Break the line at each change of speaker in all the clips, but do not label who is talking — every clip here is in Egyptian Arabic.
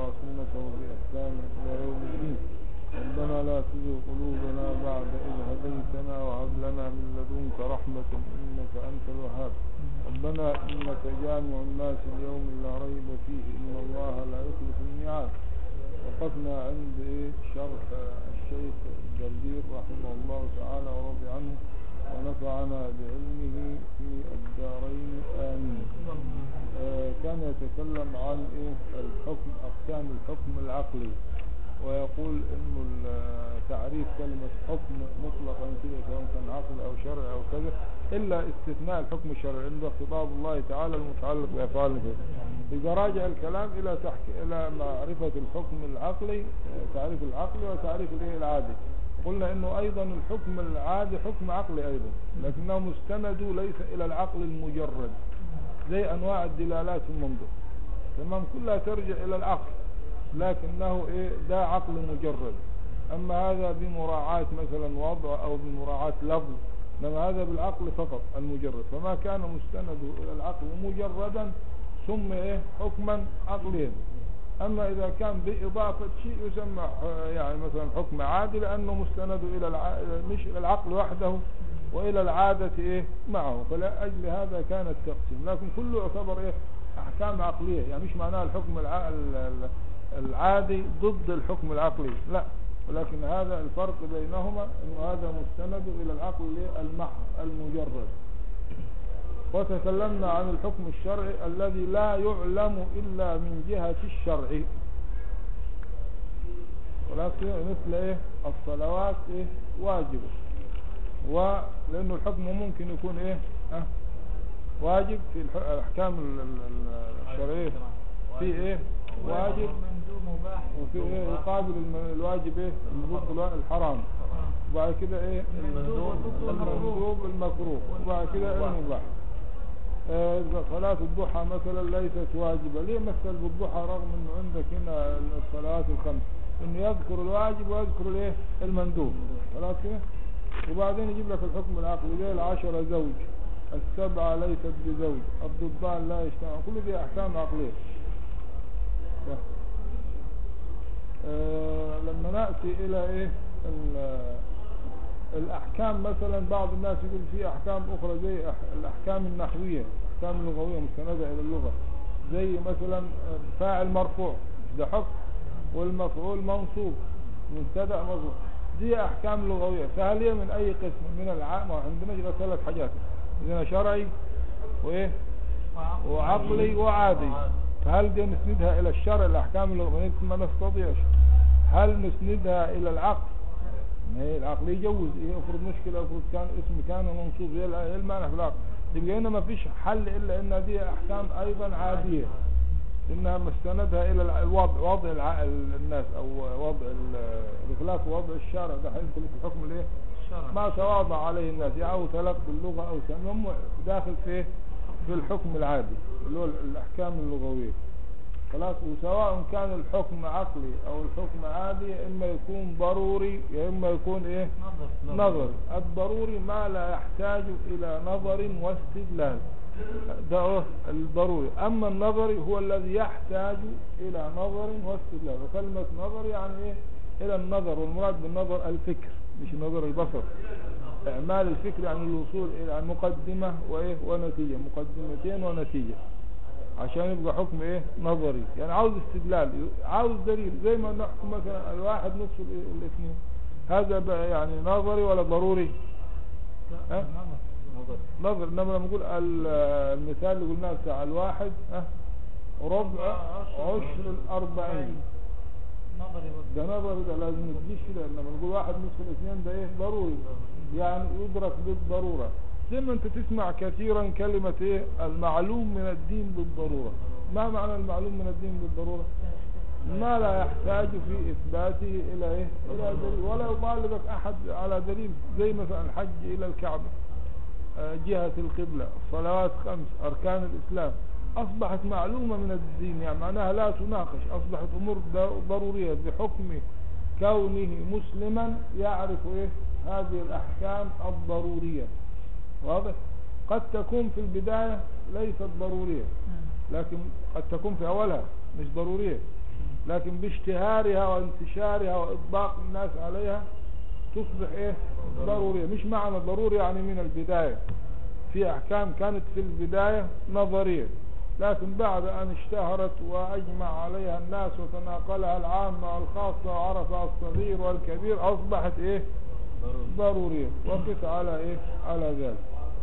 واتبع سنته بإحسان إلى يوم الدين ربنا لا تزغ قلوبنا بعد إذ هديتنا وهب لنا من لدنك رحمة إنك أنت الوهاب ربنا إنك جامع الناس اليوم لا ريب فيه إن الله لا يخلف الميعاد وقفنا عند إيه شرح الشيخ الجردير رحمه الله تعالى ورضي عنه ونفعنا بعلمه في الدارين آمين آه، كان يتكلم عن إيه الحكم أقسام الحكم العقلي ويقول إنه ال- تعريف كلمة حكم مطلقا كده سواء كان عقل أو شرع أو كذا إلا استثناء الحكم الشرعي عنده خطاب الله تعالى المتعلق بأفعال الفعل إذا راجع الكلام إلى تحك... إلى معرفة الحكم العقلي آه، تعريف العقلي وتعريف الإيه العادي قلنا إنه أيضا الحكم العادي حكم عقلي أيضا لكنه مستند ليس إلى العقل المجرد زي أنواع الدلالات في المنطق تمام كلها ترجع إلى العقل لكنه إيه ده عقل مجرد أما هذا بمراعاة مثلا وضع أو بمراعاة لفظ إنما هذا بالعقل فقط المجرد فما كان مستنده إلى العقل مجردا ثم إيه حكما عقليا أما إذا كان بإضافة شيء يسمى ح- يعني مثلا حكم عادي لأنه مستند إلى الع... مش إلى العقل وحده وإلى العادة إيه معه فلأجل هذا كان التقسيم لكن كله يعتبر إيه أحكام عقلية يعني مش معناها الحكم الع... ال- ال- العادي ضد الحكم العقلي لا ولكن هذا الفرق بينهما أنه هذا مستند إلى العقل المحض المجرد وتكلمنا عن الحكم الشرعي الذي لا يعلم إلا من جهة الشرع ولكن مثل إيه الصلوات إيه واجبة ولأنه الحكم ممكن يكون إيه أه واجب في الح- الأحكام ال- ال- ال- الشرعية في إيه واجب
مندوب مباح
وفي إيه يقابل الم- الواجب إيه ضد الوا- الحرام وبعد كده إيه
المندوب
المندوب المكروه وبعد كده المباح آه، إذا صلاة الضحى مثلا ليست واجبة ليه مثل بالضحى رغم انه عندك هنا الصلوات الخمس انه يذكر الواجب ويذكر الايه المندوب خلاص كده وبعدين يجيب لك الحكم العقلي زي العشرة زوج السبعة ليست بزوج الضدان لا يجتمع كل دي احكام عقلية ده. آه، لما نأتي الى ايه ال- الأحكام مثلا بعض الناس يقول في أحكام أخرى زي أح- الأحكام النحوية أحكام اللغوية مستندة إلى اللغة زي مثلا فاعل مرفوع مش ده حكم والمفعول منصوب مبتدأ مرفوع دي أحكام لغوية فهل هي من أي قسم من العام عندنا غير ثلاث حاجات عندنا شرعي وإيه وعقلي وعادي فهل دي نسندها إلى الشرع الأحكام اللغوية ما نستطيعش هل نسندها إلى العقل ما هي العقل يجوز ايه افرض مشكلة افرض كان اسم كان منصوب ايه الع- إيه المعنى في العقل يبقى هنا ما فيش حل الا ان دي احكام ايضا عادية انها مستندها الى الع- الوضع وضع الع- ال- الناس او وضع ال- بخلاف وضع الشارع ده هيدخل في حكم الايه
الشرع
ما تواضع عليه الناس يعني او تلقي اللغة او سمع هم داخل في في الحكم العادي اللي هو الاحكام اللغوية خلاص وسواء كان الحكم عقلي او الحكم عادي يا اما يكون ضروري يا اما يكون ايه
نظر
نظر الضروري ما لا يحتاج الى نظر واستدلال ده هو الضروري اما النظري هو الذي يحتاج الى نظر واستدلال وكلمة نظر يعني ايه الى النظر والمراد بالنظر الفكر مش نظر البصر اعمال الفكر يعني الوصول الى مقدمة وايه ونتيجة مقدمتين ونتيجة عشان يبقى حكم ايه نظري يعني عاوز استدلال عاوز دليل زي ما نحكم مثلا الواحد نصف ال- الاثنين هذا بقى يعني نظري ولا ضروري ها؟
نظر
نظر انما لما نقول ال- المثال اللي قلناه بتاع الواحد ها ربع عشر الاربعين
نظري
ده نظري ده لازم ما تجيش كده لما نقول واحد نصف الاثنين ده ايه ضروري يعني يدرك بالضرورة زي ما انت تسمع كثيرا كلمة ايه المعلوم من الدين بالضرورة ما معنى المعلوم من الدين بالضرورة ما لا يحتاج في اثباته الى ايه الى دليل ولا يطالبك احد على دليل زي مثلا الحج الى الكعبة آه، جهة القبلة صلوات خمس اركان الاسلام اصبحت معلومة من الدين يعني معناها لا تناقش اصبحت امور ض- ضرورية بحكم كونه مسلما يعرف ايه هذه الاحكام الضرورية واضح قد تكون في البداية ليست ضرورية لكن قد تكون في اولها مش ضرورية لكن باشتهارها وانتشارها وإطباق الناس عليها تصبح إيه ضرورية مش معنى ضروري يعني من البداية في أحكام كانت في البداية نظرية لكن بعد أن اشتهرت وأجمع عليها الناس وتناقلها العامة والخاصة وعرفها الصغير والكبير أصبحت إيه
ضروري
ضرورية وقف على إيه على ذلك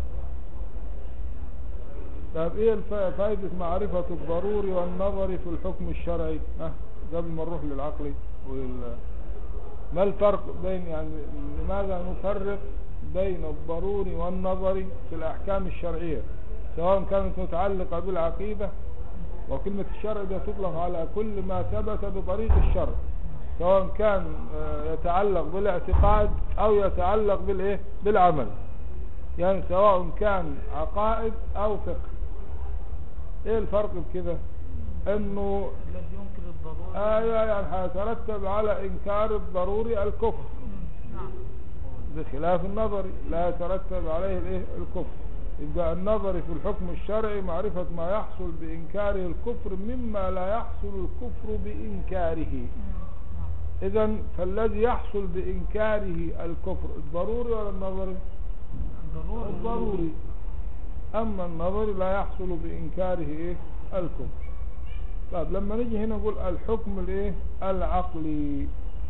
طيب إيه الف- فائدة معرفة الضروري والنظري في الحكم الشرعي ها قبل ما نروح للعقلي وال... ما الفرق بين يعني لماذا نفرق بين الضروري والنظري في الأحكام الشرعية سواء كانت متعلقة بالعقيدة وكلمة الشرع ده تطلق على كل ما ثبت بطريق الشرع سواء كان آه، يتعلق بالاعتقاد أو يتعلق بالإيه بالعمل يعني سواء كان عقائد أو فقه إيه الفرق بكده إنه
الذي ينكر الضروري
ايوه يعني هيترتب على انكار الضروري الكفر
نعم
بخلاف النظري لا يترتب عليه الايه الكفر يبقى النظري في الحكم الشرعي معرفة ما يحصل بإنكاره الكفر مما لا يحصل الكفر بإنكاره إذا فالذي يحصل بإنكاره الكفر الضروري ولا النظري
الضروري
الضروري أما النظري لا يحصل بإنكاره إيه الكفر طيب لما نيجي هنا نقول الحكم الإيه العقلي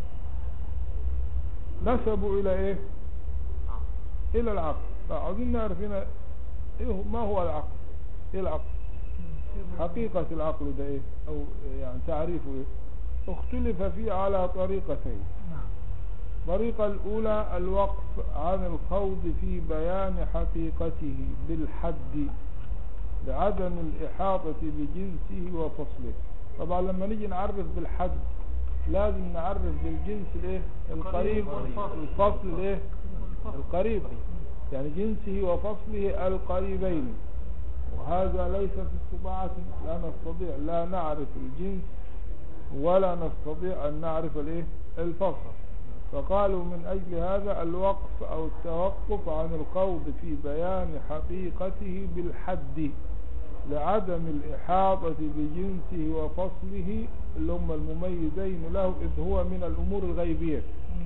نسبوا إلى إيه
نعم.
إلى العقل فعاوزين نعرف هنا إيه هو- ما هو العقل إيه العقل حقيقة العقل ده إيه أو يعني تعريفه إيه اختلف فيه على طريقتين
نعم
الطريقة الأولى الوقف عن الخوض في بيان حقيقته بالحد لعدم الإحاطة بجنسه وفصله طبعا لما نيجي نعرف بالحد لازم نعرف بالجنس الايه القريب
والفصل.
الفصل الايه
والفصل.
القريب يعني جنسه وفصله القريبين وهذا ليس في استطاعتنا لا نستطيع لا نعرف الجنس ولا نستطيع أن نعرف الايه الفصل فقالوا من أجل هذا الوقف أو التوقف عن الخوض في بيان حقيقته بالحد لعدم الإحاطة بجنسه وفصله اللي هم المميزين له إذ هو من الأمور الغيبية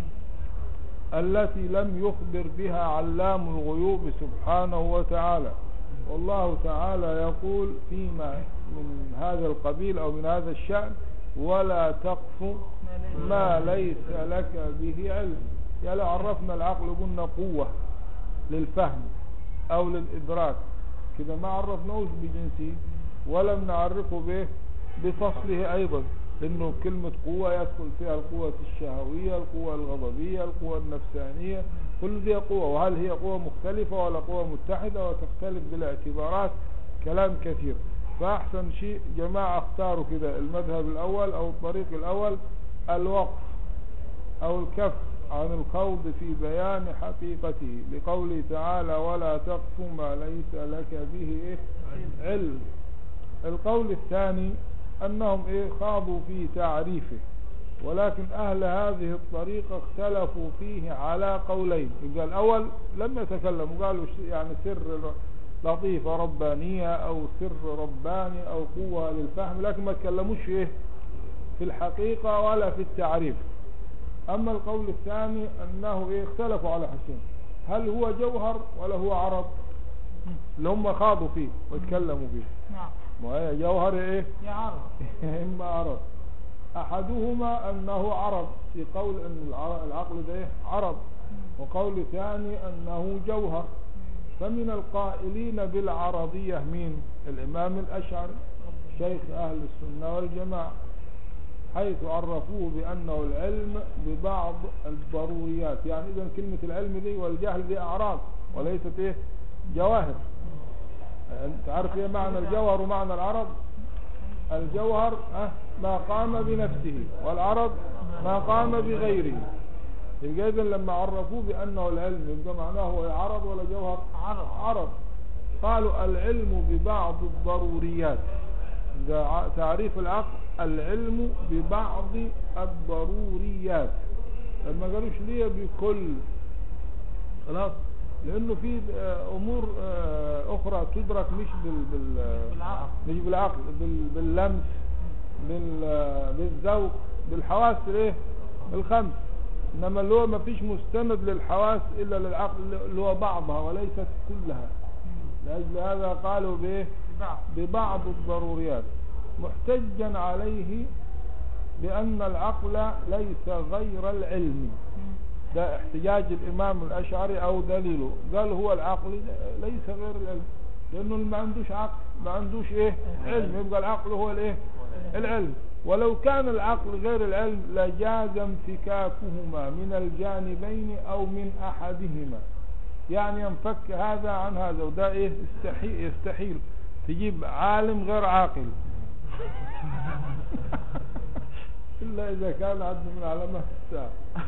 التي لم يخبر بها علام الغيوب سبحانه وتعالى والله تعالى يقول فيما من هذا القبيل أو من هذا الشأن ولا تقف ما ليس لك به علم يا لو عرفنا العقل قلنا قوة للفهم أو للإدراك كده ما عرفناهوش بجنسه ولم نعرفه به بفصله أيضا لأنه كلمة قوة يدخل فيها القوة الشهوية القوة الغضبية القوة النفسانية كل دي قوة وهل هي قوة مختلفة ولا قوة متحدة وتختلف بالاعتبارات كلام كثير فأحسن شيء جماعة اختاروا كده المذهب الأول أو الطريق الأول الوقف أو الكف عن الخوض في بيان حقيقته لقوله تعالى ولا تقف ما ليس لك به إيه؟ علم القول الثاني أنهم إيه خاضوا في تعريفه ولكن أهل هذه الطريقة اختلفوا فيه على قولين يبقى الأول لم يتكلموا قالوا ش- يعني سر لطيفة ربانية أو سر رباني أو قوة للفهم لكن ما تكلموش في إيه في الحقيقة ولا في التعريف أما القول الثاني أنه إيه اختلفوا على حسين هل هو جوهر ولا هو عرض اللي هم خاضوا فيه واتكلموا فيه
نعم
ما هي جوهر إيه
يا عرض
إما عرض أحدهما أنه عرض في قول أن الع- العقل ده إيه؟ عرض وقول ثاني أنه جوهر فمن القائلين بالعرضية مين الإمام الأشعري شيخ أهل السنة والجماعة حيث عرفوه بأنه العلم ببعض الضروريات يعني إذا كلمة العلم دي والجهل دي أعراض وليست إيه جواهر يعني تعرف إيه معنى الجوهر ومعنى العرض الجوهر أه ما قام بنفسه والعرض ما قام بغيره يبقى إذن لما عرفوه بأنه العلم يبقى معناه هو عرض ولا جوهر
عرض
عرض قالوا العلم ببعض الضروريات ده ع- تعريف العقل العلم ببعض الضروريات لما قالوش ليه بكل خلاص لانه في آه، امور آه، اخرى تدرك مش بال بال
بالعقل.
مش بالعقل بال باللمس بال- بالذوق بالحواس الايه الخمس انما اللي هو ما فيش مستند للحواس الا للعقل اللي هو بعضها وليست كلها لاجل هذا قالوا بايه
بعض
ببعض الضروريات محتجا عليه بأن العقل ليس غير العلم ده احتجاج الإمام الأشعري أو دليله قال هو العقل ليس غير العلم لأنه اللي ما عندوش عقل ما عندوش إيه علم يبقى العقل هو الإيه العلم ولو كان العقل غير العلم لجاز انفكاكهما من الجانبين أو من أحدهما يعني ينفك هذا عن هذا وده إيه يستحيل, يستحيل تجيب عالم غير عاقل إلا إذا كان عد من علامات الساعة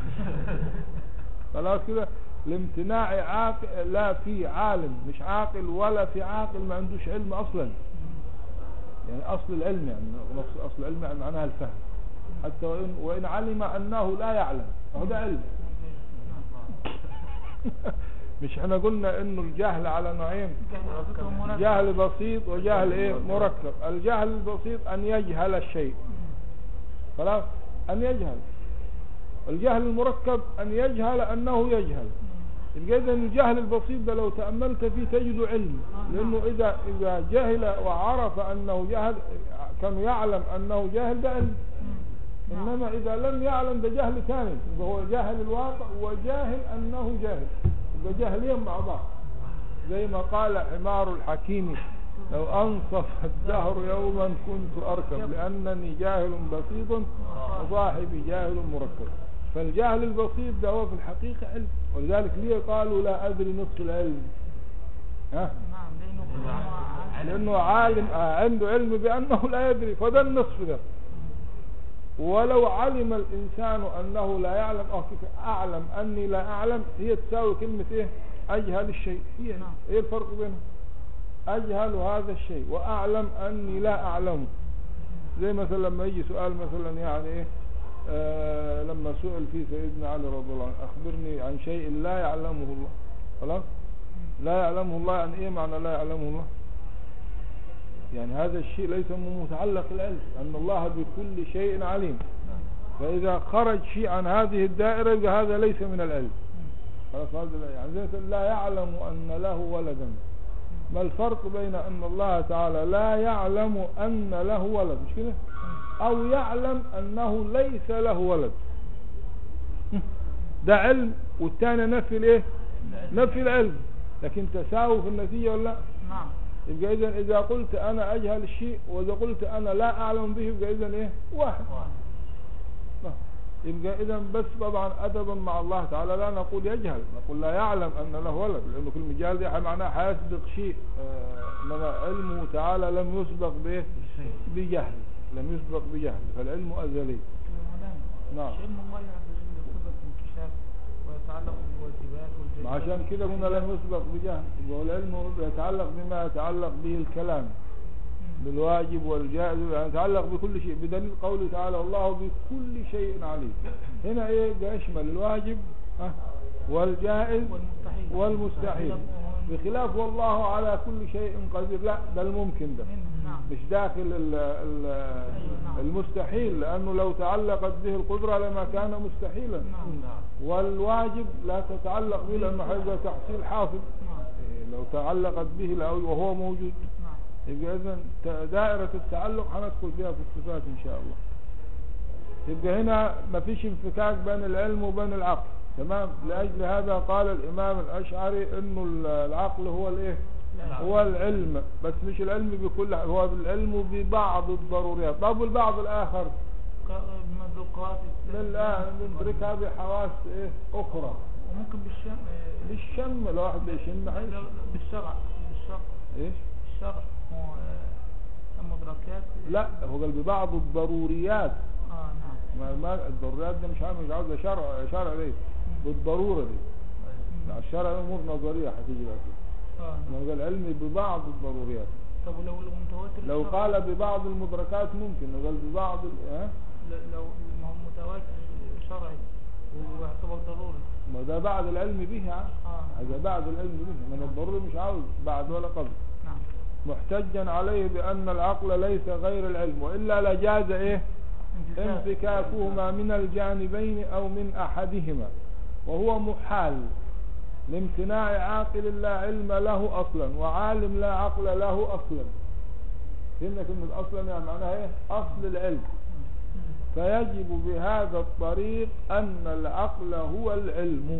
خلاص كده الامتناع عاقل لا في عالم مش عاقل ولا في عاقل ما عندوش علم أصلا يعني أصل العلم يعني نص- أصل العلم يعني معناها الفهم حتى وإن, وإن علم أنه لا يعلم فهو ده علم مش احنا قلنا انه الجهل على نوعين جهل بسيط وجهل ايه مركب الجهل البسيط ان يجهل الشيء خلاص ان يجهل الجهل المركب ان يجهل انه يجهل يبقى اذا الجهل البسيط ده لو تأملت فيه تجد علم لانه اذا اذا جهل وعرف انه جهل كان يعلم انه جاهل ده علم انما اذا لم يعلم ده جهل ثاني يبقى هو جاهل الواقع وجاهل انه جاهل يبقى جاهلين مع بعض زي ما قال حمار الحكيم لو انصف الدهر يوما كنت اركب لانني جاهل بسيط وصاحبي جاهل مركب فالجهل البسيط ده هو في الحقيقة علم ولذلك ليه قالوا لا ادري نصف العلم ها
نعم لأنه عالم.
لانه عالم آه، عنده علم بانه لا يدري فده النصف ده ولو علم الانسان انه لا يعلم او كيف اعلم اني لا اعلم هي تساوي كلمة ايه اجهل الشيء هي
نعم.
ايه الفرق بينهم اجهل هذا الشيء واعلم اني لا اعلمه زي مثلا لما يجي سؤال مثلا يعني ايه آه لما سئل فيه سيدنا علي رضي الله عنه اخبرني عن شيء لا يعلمه الله خلاص لا يعلمه الله يعني ايه معنى لا يعلمه الله يعني هذا الشيء ليس من متعلق العلم أن الله بكل شيء عليم فإذا خرج شيء عن هذه الدائرة يبقى هذا ليس من العلم خلاص هذا لا- يعني زي مثلا لا يعلم أن له ولدا ما الفرق بين أن الله تعالى لا يعلم أن له ولد مش كده أو يعلم أنه ليس له ولد ده علم والثاني نفي الايه نفي العلم لكن تساوي في النتيجة ولا لا
نعم
يبقى اذا اذا قلت انا اجهل الشيء واذا قلت انا لا اعلم به يبقى اذا ايه واحد آه. يبقى اذا بس طبعا ادبا مع الله تعالى لا نقول يجهل نقول لا يعلم ان له ولد لانه كلمه جهل دي معناها حيسبق شيء آه، انما علمه تعالى لم يسبق بايه بجهل لم يسبق بجهل فالعلم ازلي نعم.
مش علم الله عز وجل يقتضى الانكشاف ويتعلق بالواجبات
ما
والجزاء
عشان كده قلنا لم يسبق بجهل يبقى العلم يتعلق بما يتعلق به الكلام بالواجب والجائز يعني يتعلق بكل شيء بدليل قوله تعالى والله بكل شيء عليم هنا ايه ده يشمل الواجب ها والجائز
والمستحيل
والمستحيل بخلاف والله على كل شيء قدير لا ده الممكن ده
منه نعم
مش داخل ال ال المستحيل لأنه لو تعلقت به القدرة لما كان مستحيلا
نعم.
والواجب لا تتعلق به لأنه هيبقى تحصيل حاصل
نعم
إيه، لو تعلقت به لو- وهو موجود
نعم
يبقى إذن ت- دائرة التعلق هندخل بها في الصفات إن شاء الله يبقى هنا ما فيش انفكاك بين العلم وبين العقل تمام لأجل هذا قال الإمام الأشعري إنه ال- العقل هو الإيه هو العلم بس مش العلم بكل هو العلم ببعض الضروريات طب والبعض الآخر
المذوقات
للآن ندركها بحواس إيه أخرى
وممكن بالشم آه،
بالشم لو واحد بيشم حيش
بالشرع بالشرع
إيش
الشرع هو آه، المدركات
لا هو قال ببعض الضروريات
اه نعم
ما ما الضروريات ده مش عارف مش عاوز شرع شرع دي بالضرورة دي مع الشرع امور نظرية هتيجي بقى كده
اه نعم.
إنما قال علم ببعض الضروريات
طب ولو لو متواتر
لو
الشرع؟
قال ببعض المدركات ممكن لو قال ببعض ال- ها
ل- لو ما هو متواتر شرعي ويعتبر ضروري
ما ده بعد العلم به ها
اه
هذا بعد العلم به انما الضروري مش عاوز بعد ولا قبل
نعم
محتجا عليه بأن العقل ليس غير العلم وإلا لجاز إيه انفكاكهما من الجانبين أو من أحدهما وهو محال لامتناع عاقل لا علم له أصلا وعالم لا عقل له أصلا فهمنا كلمة أصلا يعني معناها إيه أصل العلم فيجب بهذا الطريق أن العقل هو العلم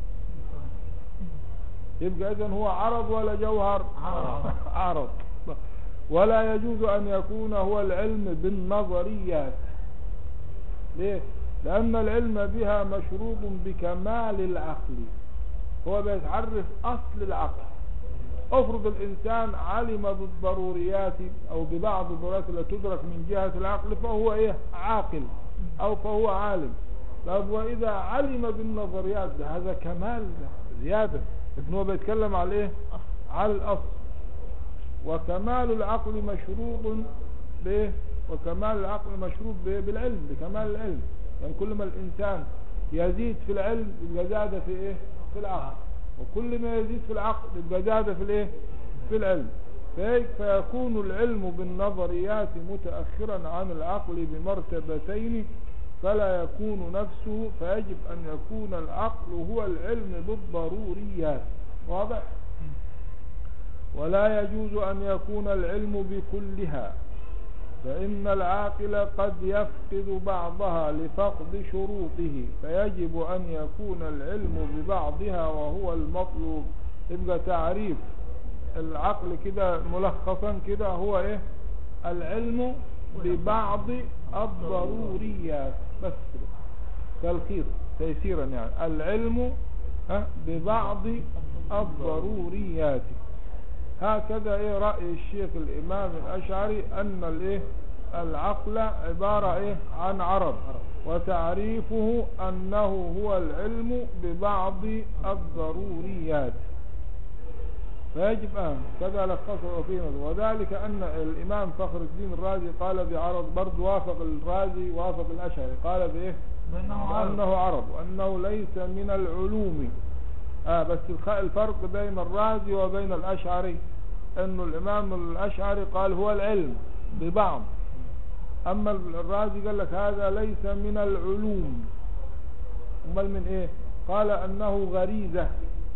يبقى إذن هو عرض ولا جوهر
عرض.
عرض ولا يجوز أن يكون هو العلم بالنظريات ليه لأن العلم بها مشروط بكمال العقل هو بيتعرف أصل العقل افرض الإنسان علم بالضروريات أو ببعض الضروريات التي تدرك من جهة العقل فهو إيه عاقل أو فهو عالم طب وإذا علم بالنظريات ده هذا كمال زيادة لكن هو بيتكلم على إيه على الأصل وكمال العقل مشروط بايه وكمال العقل مشروط بايه بالعلم بكمال العلم يعني كل ما الانسان يزيد في العلم يبقى زاد في ايه في العقل وكل ما يزيد في العقل يبقى زاد في الايه في العلم فهيك فيكون العلم بالنظريات متأخرا عن العقل بمرتبتين فلا يكون نفسه فيجب أن يكون العقل هو العلم بالضروريات واضح ولا يجوز أن يكون العلم بكلها فإن العاقل قد يفقد بعضها لفقد شروطه فيجب أن يكون العلم ببعضها وهو المطلوب يبقى تعريف العقل كده ملخصا كده هو ايه العلم ببعض الضروريات بس كده تلخيص تيسيرا يعني العلم ها ببعض الضروريات هكذا ايه رأي الشيخ الامام الاشعري ان الايه العقل عبارة ايه عن عرض وتعريفه انه هو العلم ببعض الضروريات فيجب ان كذا لخصه فيه وذلك ان الامام فخر الدين الرازي قال بعرض برضه وافق الرازي وافق الاشعري قال بايه
بأنه عرض
بأنه عرض وأنه ليس من العلوم آه بس الخ- الفرق بين الرازي وبين الأشعري أنه الإمام الأشعري قال هو العلم ببعض أما الرازي قال لك هذا ليس من العلوم أمال من إيه قال أنه غريزة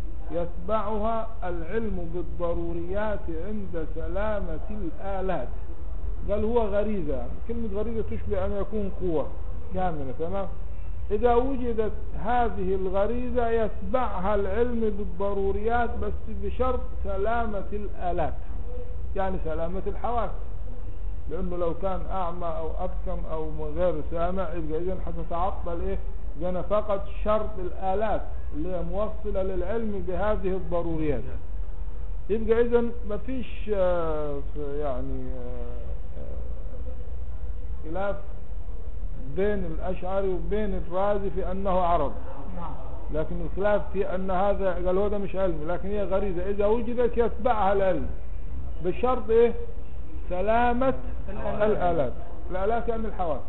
يتبعها العلم بالضروريات عند سلامة الآلات قال هو غريزة كلمة غريزة تشبه أن يكون قوة كاملة تمام إذا وجدت هذه الغريزة يتبعها العلم بالضروريات بس بشرط سلامة الآلات يعني سلامة الحواس لأنه لو كان أعمى أو أبكم أو غير سامع يبقى إذن حتتعطل إيه جانا فقط شرط الآلات اللي هي موصلة للعلم بهذه الضروريات يبقى إذن مفيش آه، في يعني آه، آه، خلاف بين الأشعري وبين الرازي في أنه عرض
نعم
لكن الخلاف في أن هذا قال هو ده مش علم لكن هي غريزة إذا وجدت يتبعها العلم بالشرط إيه سلامة
الآلات.
الآلات الآلات يعني الحواس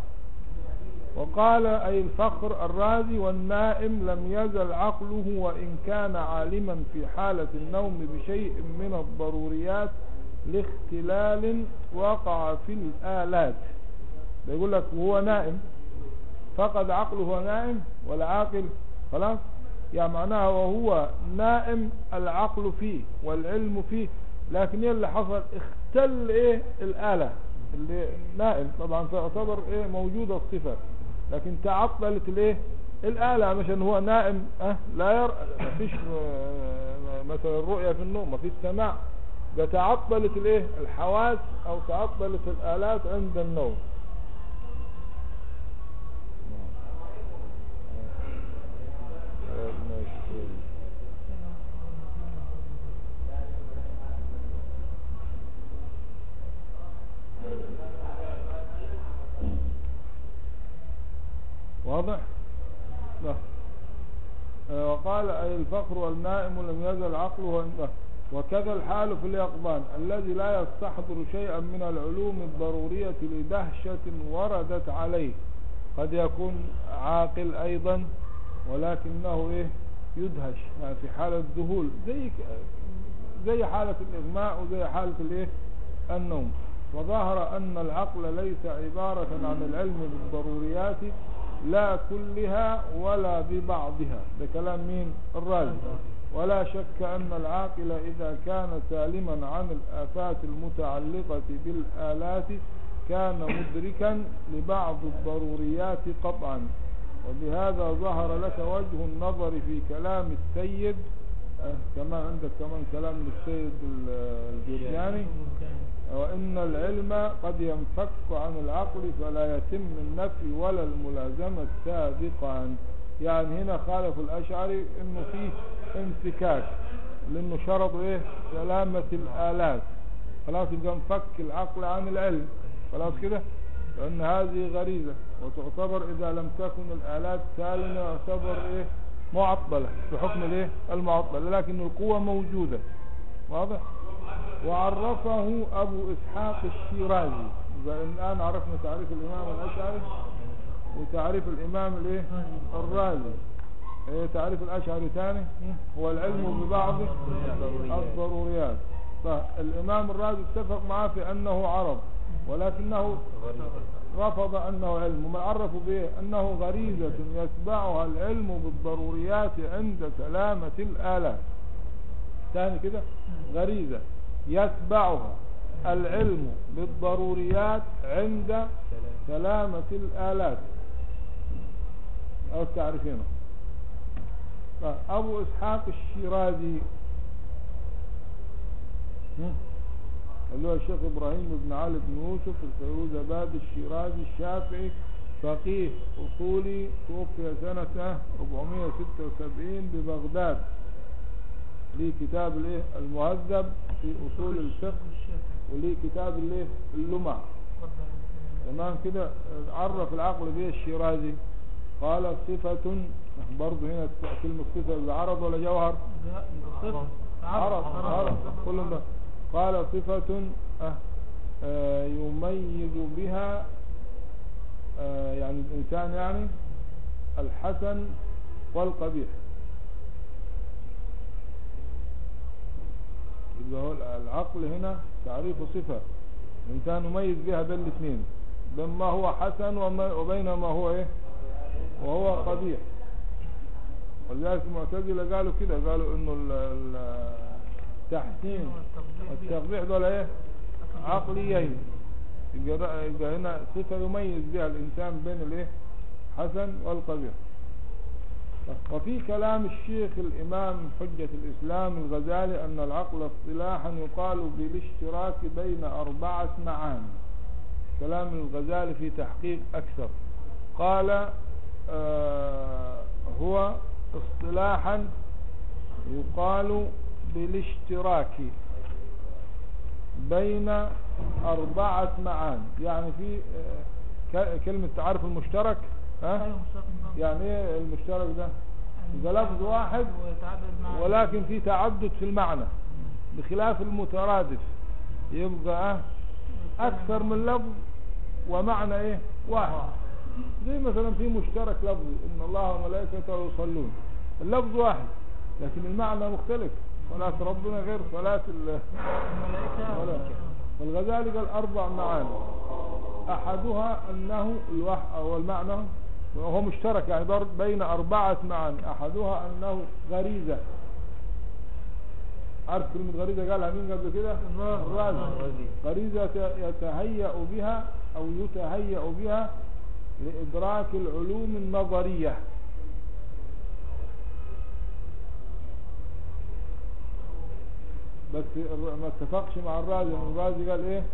وقال أي الفخر الرازي والنائم لم يزل عقله وإن كان عالما في حالة النوم بشيء من الضروريات لاختلال وقع في الآلات بيقول لك وهو نائم فقد عقله وهو نائم ولا عاقل خلاص يعني معناها وهو نائم العقل فيه والعلم فيه لكن ايه اللي حصل اختل ايه الآلة اللي نائم طبعا تعتبر ايه موجودة الصفة لكن تعطلت الايه الآلة عشان هو نائم اه لا ير مفيش آه، مثلا الرؤية في النوم مفيش سماع ده تعطلت الايه الحواس او تعطلت الآلات عند النوم واضح لا آه، وقال أي الفقر والنائم لم يزل عقله عنده وكذا الحال في اليقظان الذي لا يستحضر شيئا من العلوم الضرورية لدهشة وردت عليه قد يكون عاقل أيضا ولكنه إيه يدهش يعني في حالة ذهول زي ك- زي حالة الإغماء وزي حالة الإيه النوم وظهر أن العقل ليس عبارة عن العلم بالضروريات لا كلها ولا ببعضها ده كلام مين الرازي ولا شك أن العاقل إذا كان سالما عن الآفات المتعلقة بالآلات كان مدركا لبعض الضروريات قطعا وبهذا ظهر لك وجه النظر في كلام السيد آه، كمان عندك كمان كلام للسيد ال- الجرجاني وإن العلم قد ينفك عن العقل فلا يتم النفي ولا الملازمة سابقا يعني هنا خالف الأشعري إنه فيه انفكاك لأنه شرط إيه سلامة الآلات خلاص يبقى انفك العقل عن العلم خلاص كده لأن هذه غريزة وتعتبر إذا لم تكن الآلات سالمة يعتبر إيه معطلة بحكم الإيه المعطلة لكن القوة موجودة واضح وعرفه أبو إسحاق الشيرازي يبقى الآن عرفنا تعريف الإمام الأشعري وتعريف الإمام الإيه الرازي إيه تعريف الأشعري ثاني هو العلم ببعض الضروريات فالإمام الرازي اتفق معاه في أنه عرب ولكنه رفض أنه علم وما عرفوا به أنه غريزة يتبعها العلم بالضروريات عند سلامة الآلات ثاني كده غريزة يتبعها العلم بالضروريات عند سلامة الآلات أو تعرفينه أبو إسحاق الشيرازي هم؟ اللي هو الشيخ إبراهيم بن علي بن يوسف الفيروزاباد الشيرازي الشافعي فقيه أصولي توفي سنة 476 ببغداد ليه كتاب الايه المهذب في أصول الفقه وليه كتاب الايه اللمع تمام كده عرف العقل به الشيرازي قال صفة برضه هنا كلمة صفة بعرض ولا جوهر عرض عرض كلهم ده قال صفة آه آه يميز بها آه يعني الإنسان يعني الحسن والقبيح يبقى هو العقل هنا تعريف صفة الإنسان يميز بها بين الاثنين بين ما هو حسن وما- وبين ما هو ايه وهو قبيح ولذلك المعتزلة قالوا كده قالوا انه ال- ال- التحسين والتقبيح دول ايه عقليين يبقى يبقى هنا صفة يميز بها الإنسان بين الايه حسن والقبيح وفي كلام الشيخ الإمام حجة الإسلام الغزالي أن العقل اصطلاحا يقال بالاشتراك بين أربعة معاني كلام الغزالي في تحقيق أكثر قال آه هو اصطلاحا يقال بالاشتراك بين أربعة معاني يعني في آه، ك- كلمة تعرف المشترك ها يعني ايه المشترك ده يبقى لفظ واحد ولكن في تعدد في المعنى بخلاف المترادف يبقى آه، اكثر من لفظ ومعنى ايه واحد زي مثلا في مشترك لفظي ان الله وملائكته يصلون اللفظ واحد لكن المعنى مختلف صلاة ربنا غير صلاة ال- ولا والغزالي قال اربع معاني احدها انه الوح او المعنى وهو مشترك يعني برضه بين اربعة معاني احدها انه غريزة عارف كلمة غريزة قالها مين قبل كده الرازي غريزة يت- يتهيأ بها او يتهيأ بها لادراك العلوم النظرية بس الر- ما اتفقش مع الرازي لأن الرازي قال ايه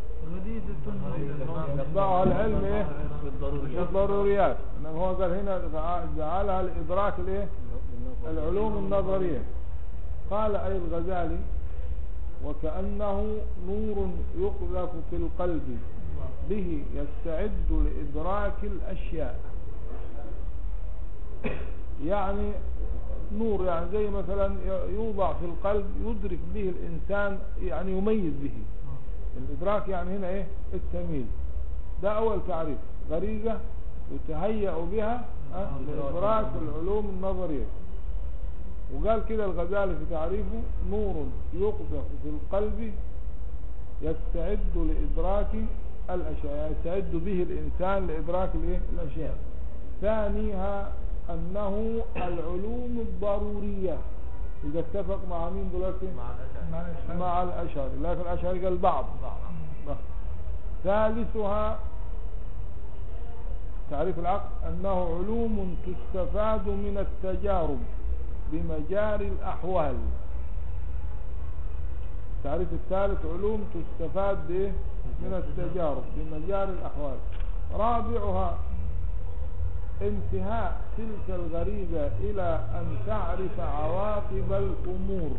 يتبعها العلم ايه الضروريات انما هو قال هنا جعلها لادراك الايه العلوم النظريه قال اي الغزالي وكانه نور يقذف في القلب به يستعد لادراك الاشياء يعني نور يعني زي مثلا يوضع في القلب يدرك به الانسان يعني يميز به الإدراك يعني هنا إيه التمييز ده أول تعريف غريزة يتهيأ بها أه؟ لإدراك العلوم النظرية وقال كده الغزالي في تعريفه نور يقذف في القلب يستعد لإدراك الأشياء يعني يستعد به الإنسان لإدراك الإيه؟ الأشياء ثانيها أنه العلوم الضرورية إذا اتفق مع مين دلوقتي
مع الأشعار
مع الأشعري لكن الأشعري قال بعض
بعض
ثالثها تعريف العقل أنه علوم تستفاد من التجارب بمجاري الأحوال التعريف الثالث علوم تستفاد بإيه؟ من التجارب بمجاري الأحوال رابعها انتهاء تلك الغريزة إلى أن تعرف عواقب الأمور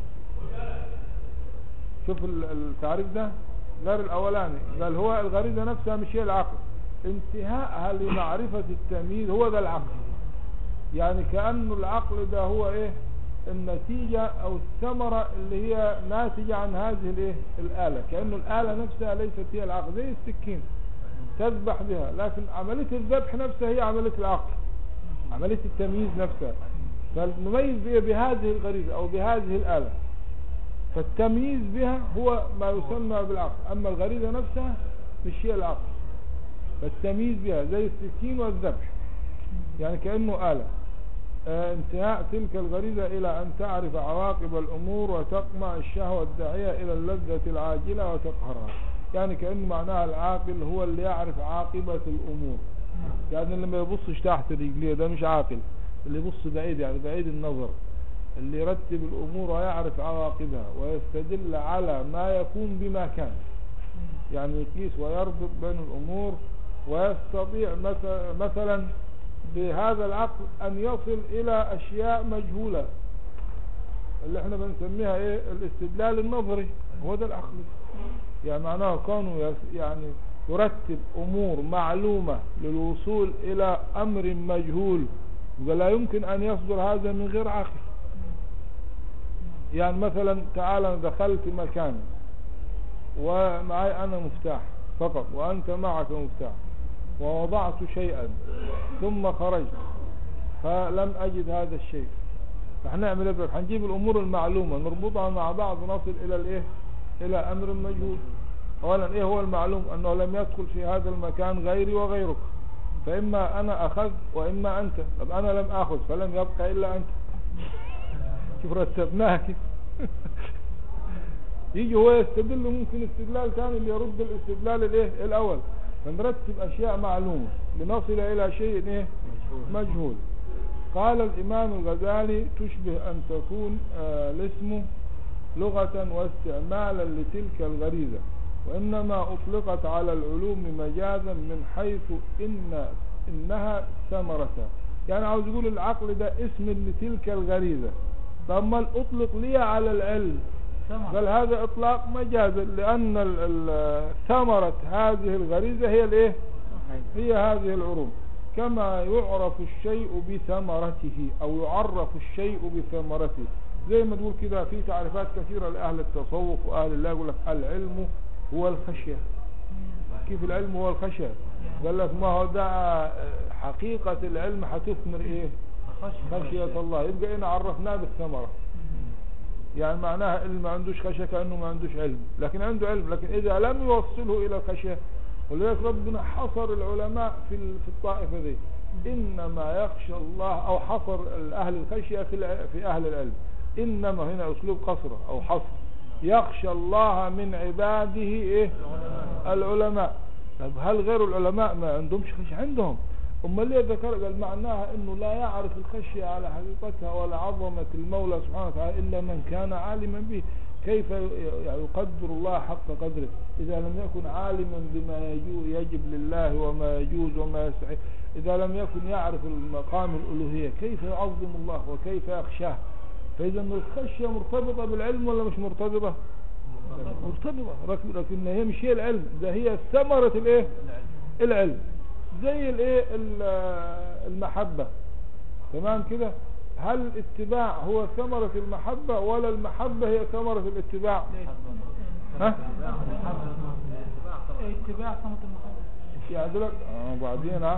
شوف ال- التعريف ده غير الأولاني قال هو الغريزة نفسها مش هي العقل انتهاءها لمعرفة التمييز هو ده العقل يعني كأنه العقل ده هو ايه النتيجة او الثمرة اللي هي ناتجة عن هذه الايه الآلة كأنه الآلة نفسها ليست هي العقل زي السكين تذبح بها لكن عملية الذبح نفسها هي عملية العقل عملية التمييز نفسها فنميز بها بهذه الغريزة او بهذه الآلة فالتمييز بها هو ما يسمى بالعقل اما الغريزة نفسها مش هي العقل فالتمييز بها زي السكين والذبح يعني كأنه آلة آه، انتهاء تلك الغريزة إلى أن تعرف عواقب الأمور وتقمع الشهوة الداعية إلى اللذة العاجلة وتقهرها يعني كأنه معناها العاقل هو اللي يعرف عاقبة الأمور يعني اللي ما يبصش تحت رجليه ده مش عاقل اللي يبص بعيد يعني بعيد النظر اللي يرتب الأمور ويعرف عواقبها ويستدل على ما يكون بما كان يعني يقيس ويربط بين الأمور ويستطيع مث- مثلا بهذا العقل أن يصل إلى أشياء مجهولة اللي احنا بنسميها ايه الاستدلال النظري هو ده العقل يعني معناه كونه يس- يعني يرتب أمور معلومة للوصول إلى أمر مجهول ولا يمكن أن يصدر هذا من غير عقل يعني مثلا تعال أنا دخلت مكان ومعي أنا مفتاح فقط وأنت معك مفتاح ووضعت شيئا ثم خرجت فلم أجد هذا الشيء فهنعمل ايه هنجيب الأمور المعلومة نربطها مع بعض نصل إلى الإيه إلى أمر مجهول أولا إيه هو المعلوم أنه لم يدخل في هذا المكان غيري وغيرك فإما أنا أخذ وإما أنت طب أنا لم أخذ فلم يبقى إلا أنت شوف رتبناها كيف يجي هو يستدل ممكن استدلال ثاني اللي يرد الاستدلال الايه الاول فنرتب اشياء معلومه لنصل الى شيء ايه
مجهول
مجهول قال الامام الغزالي تشبه ان تكون آه الاسم لغة واستعمالا لتلك الغريزة وإنما أطلقت على العلوم مجازا من حيث إن إنها ثمرتها يعني عاوز يقول العقل ده اسم لتلك الغريزة طب ما أطلق لي على العلم
سمع
بل هذا إطلاق مجازا لأن ال- ال- ثمرة هذه الغريزة هي الإيه هي هذه العروض كما يعرف الشيء بثمرته أو يعرف الشيء بثمرته زي ما تقول كده في تعريفات كثيرة لأهل التصوف وأهل الله يقول لك العلم هو الخشية كيف العلم هو الخشية قال لك ما هو ده حقيقة العلم هتثمر ايه خشية الله يبقى هنا عرفناه بالثمرة يعني معناها اللي ما عندوش خشية كأنه ما عندوش علم لكن عنده علم لكن إذا لم يوصله إلى الخشية ولذلك ربنا حصر العلماء في ال- في الطائفة دي إنما يخشى الله أو حصر أهل الخشية في الع- في أهل العلم إنما هنا أسلوب قصر أو حصر يخشى الله من عباده إيه العلماء طب هل غير العلماء ما عندهمش خشية عندهم أما ليه ذكر قال معناها أنه لا يعرف الخشية على حقيقتها ولا عظمة المولى سبحانه وتعالى إلا من كان عالما به كيف ي- يعني يقدر الله حق قدره إذا لم يكن عالما بما يجو- يجب لله وما يجوز وما يستحق إذا لم يكن يعرف المقام الألوهية كيف يعظم الله وكيف يخشاه فإذا الخشية مرتبطة بالعلم ولا مش مرتبطة مرتبطة لكن لكن هي مش هي العلم ده هي ثمرة الايه العلم زي الايه ال- المحبة تمام كده هل الاتباع هو ثمرة المحبة ولا المحبة هي ثمرة الاتباع ها
اتباع ثمرة المحبة
يعني دول آه بعدين اه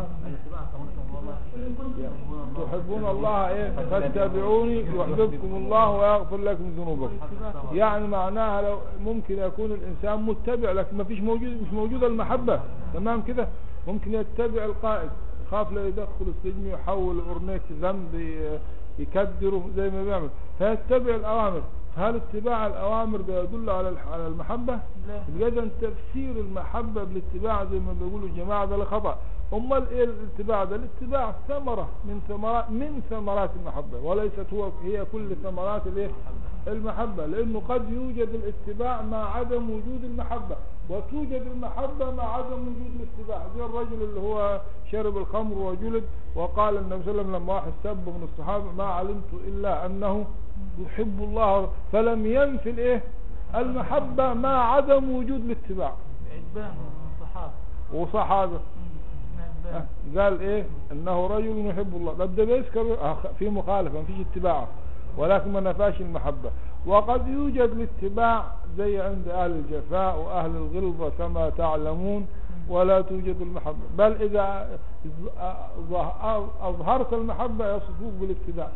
تحبون الله ايه فاتبعوني يحببكم الله ويغفر لكم ذنوبكم يعني معناها لو ممكن يكون الانسان متبع لكن ما فيش موجود مش موجوده المحبه تمام كده ممكن يتبع القائد يخاف لا يدخل السجن يحول أرنية ذنب ي- يكدره زي ما بيعمل فيتبع الأوامر هل اتباع الأوامر ده يدل على الح- على المحبة؟
لا
إذا تفسير المحبة بالاتباع زي ما بيقولوا الجماعة ده خطأ أمال إيه الاتباع ده؟ الاتباع ثمرة من ثمرات من ثمرات المحبة وليست هو هي كل ثمرات الإيه؟ المحبة لأنه قد يوجد الاتباع مع عدم وجود المحبة وتوجد المحبة مع عدم وجود الاتباع زي الرجل اللي هو شرب الخمر وجلد وقال النبي صلى الله عليه وسلم لما واحد سب من الصحابة ما علمت إلا أنه يحب الله فلم ينفي الإيه؟ المحبة مع عدم وجود الاتباع
عجبان من صحابة
وصحابة
من عجبان
قال ايه انه رجل يحب الله طب ده بيذكر آه، في مخالفه ما فيش اتباع ولكن ما نفاش المحبه وقد يوجد الاتباع زي عند اهل الجفاء واهل الغلظه كما تعلمون ولا توجد المحبه بل اذا ز- آه، ظه- اظهرت المحبه يصفوك بالاتباع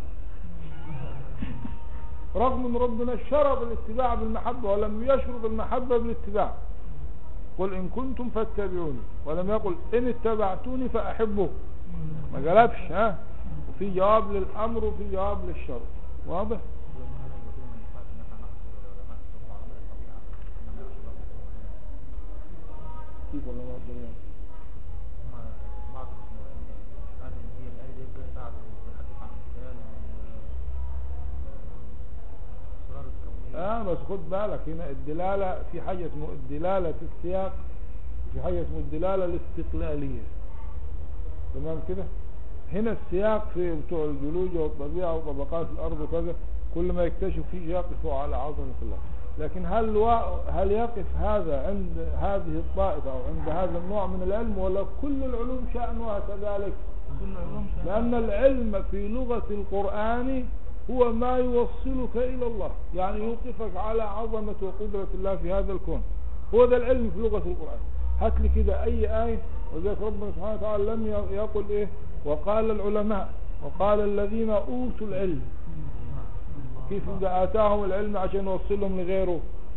رغم ان ربنا شرط الاتباع بالمحبه ولم يشرط المحبه بالاتباع قل إن كنتم فاتبعوني ولم يقل إن اتبعتوني فأحبكم ما قالبش ها وفي جواب للأمر وفي جواب للشرط واضح كيف ولا ما أقدر يعني؟ اه بس خد بالك هنا الدلالة في حاجة اسمه الدلالة في السياق في حاجة اسمه الدلالة الاستقلالية تمام كده هنا السياق في بتوع الجيولوجيا والطبيعة وطبقات الأرض وكذا كل ما يكتشف فيه يقفوا على عظمة الله لكن هل و... هل يقف هذا عند هذه الطائفة أو عند هذا النوع من العلم ولا كل العلوم شأنها كذلك
كل علوم شأن.
لأن العلم في لغة القرآن هو ما يوصلك إلى الله يعني يوقفك على عظمة وقدرة الله في هذا الكون هو ده العلم في لغة القرآن هات لي كده أي آية وذلك ربنا سبحانه وتعالى لم ي- يقل إيه وقال العلماء وقال الذين أوتوا العلم كيف إذا آتاهم العلم عشان يوصلهم لغيره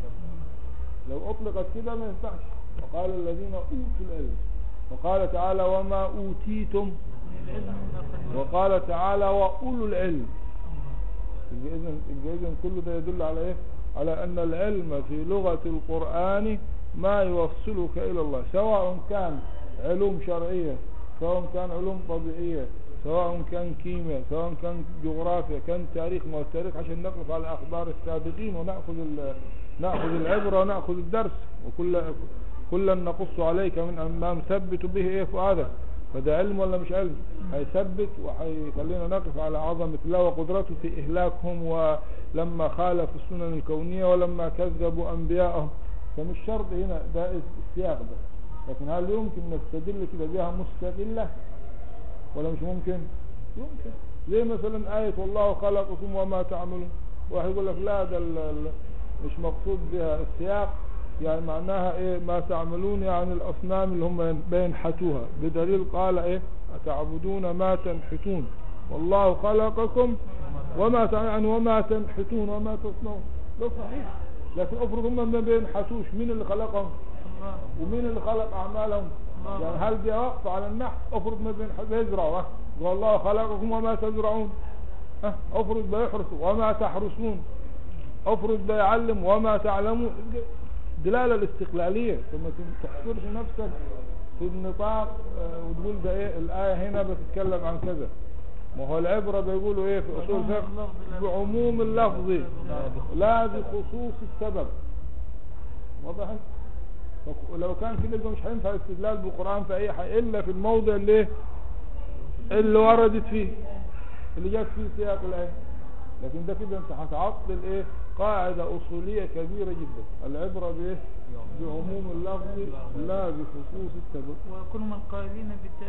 لو أطلقت كده ما ينفعش وقال الذين أوتوا العلم وقال تعالى وما أوتيتم
العلم من أخذ
وقال تعالى وأولو العلم يبقى إذن يبقى إذن كل ده يدل على إيه؟ على أن العلم في لغة القرآن ما يوصلك إلى الله سواء كان علوم شرعية سواء كان علوم طبيعية سواء كان كيمياء سواء كان جغرافيا كان تاريخ ما هو التاريخ عشان نقف على أخبار السابقين ونأخذ ال- نأخذ العبرة ونأخذ الدرس وكل كلا نقص عليك من ما نثبت به إيه فؤادك فده علم ولا مش علم هيثبت وهيخلينا نقف على عظمة الله وقدرته في إهلاكهم ولما خالفوا السنن الكونية ولما كذبوا أنبياءهم فمش شرط هنا ده السياق ده لكن هل يمكن نستدل كده بها مستقلة ولا مش ممكن يمكن زي مثلا آية والله خلقكم وما تعملون واحد يقول لك لا ده ال- ال- مش مقصود بها السياق يعني معناها ايه ما تعملون يعني الاصنام اللي هم بينحتوها بدليل قال ايه اتعبدون ما تنحتون والله خلقكم وما تع- يعني وما تنحتون وما تصنعون ده صحيح لكن افرض هم ما بينحتوش مين اللي خلقهم
الله
ومين اللي خلق اعمالهم
الله.
يعني هل دي وقف على النحت افرض ما بين بيزرعوا ها والله خلقكم وما تزرعون ها افرض بيحرسوا وما تحرسون افرض بيعلم وما تعلمون دلالة الاستقلالية ثم تحصرش نفسك في النطاق آه، وتقول ده ايه الآية هنا بتتكلم عن كذا ما هو العبرة بيقولوا ايه في اصول
عموم
الفقه
اللفظ لا
بعموم اللفظ لا بخصوص السبب وضحت فك- ولو كان كده يبقى مش هينفع الاستدلال بالقرآن في أي حاجة إلا في الموضع اللي اللي وردت فيه اللي جت فيه سياق الآية لكن ده كده أنت هتعطل إيه قاعدة أصولية كبيرة جدا العبرة بإيه بعموم اللفظ لا بخصوص السبب
وكل من قائلين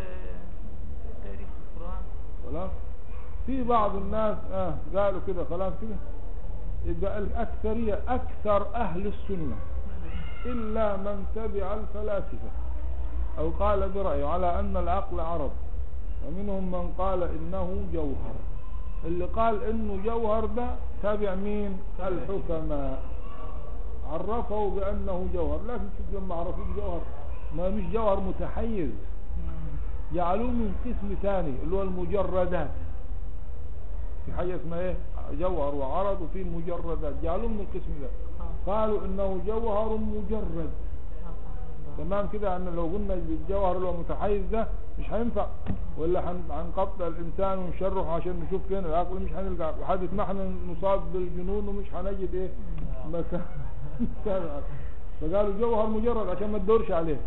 بتاريخ القرآن
خلاص في بعض الناس آه قالوا كده خلاص كده يبقى الأكثرية أكثر أهل السنة إلا من تبع الفلاسفة أو قال برأيه على أن العقل عرض ومنهم من قال إنه جوهر اللي قال إنه جوهر ده تابع مين الحكماء عرفه بأنه جوهر لكن شوف لما عرفوه جوهر ما مش جوهر متحيز جعلوه من قسم ثاني اللي هو المجردات في حاجة اسمها ايه جوهر وعرض وفي مجردات جعلوه من القسم ده قالوا انه جوهر مجرد تمام كده يعني لو قلنا الجوهر اللي هو متحيز ده مش هينفع ولا هن- هنقطع الانسان ونشرحه عشان نشوف فين العقل مش هنلقى لحد ما احنا نصاب بالجنون ومش هنجد ايه مكان مكان العقل. فقالوا جوهر مجرد عشان ما تدورش عليه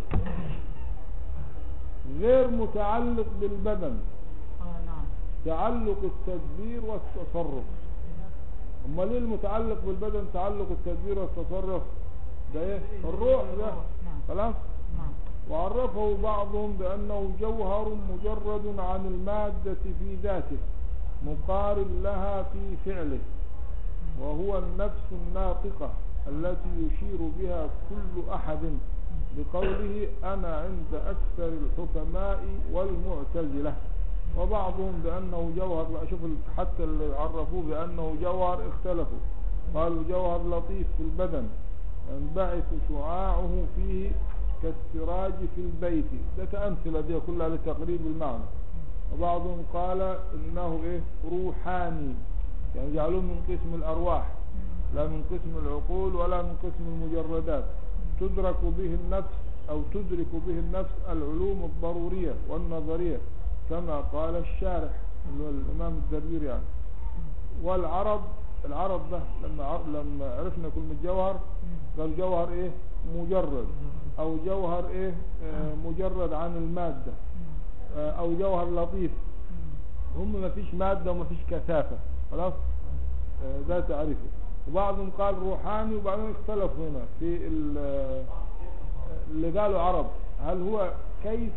غير متعلق بالبدن
اه نعم
تعلق التدبير والتصرف امال ايه المتعلق بالبدن تعلق التدبير والتصرف ده ايه الروح ده
نعم
خلاص
نعم
وعرفه بعضهم بأنه جوهر مجرد عن المادة في ذاته مقارن لها في فعله وهو النفس الناطقة التي يشير بها كل أحد بقوله أنا عند أكثر الحكماء والمعتزلة وبعضهم بأنه جوهر لا شوف ال- حتى اللي عرفوه بأنه جوهر اختلفوا قالوا جوهر لطيف في البدن ينبعث شعاعه فيه كالسراج في البيت ده كأمثلة دي كلها لتقريب المعنى وبعضهم قال إنه إيه روحاني يعني جعلوه من قسم الأرواح لا من قسم العقول ولا من قسم المجردات تدرك به النفس أو تدرك به النفس العلوم الضرورية والنظرية كما قال الشارح اللي هو الإمام الدردير يعني والعرب العرب ده لما عر- لما عرفنا كلمة جوهر قال جوهر ايه مجرد او جوهر ايه آه مجرد عن المادة آه او جوهر لطيف هم ما فيش مادة وما فيش كثافة خلاص آه ده تعريفه وبعضهم قال روحاني وبعضهم اختلفوا هنا في ال- آه، اللي قالوا عرب هل هو كيف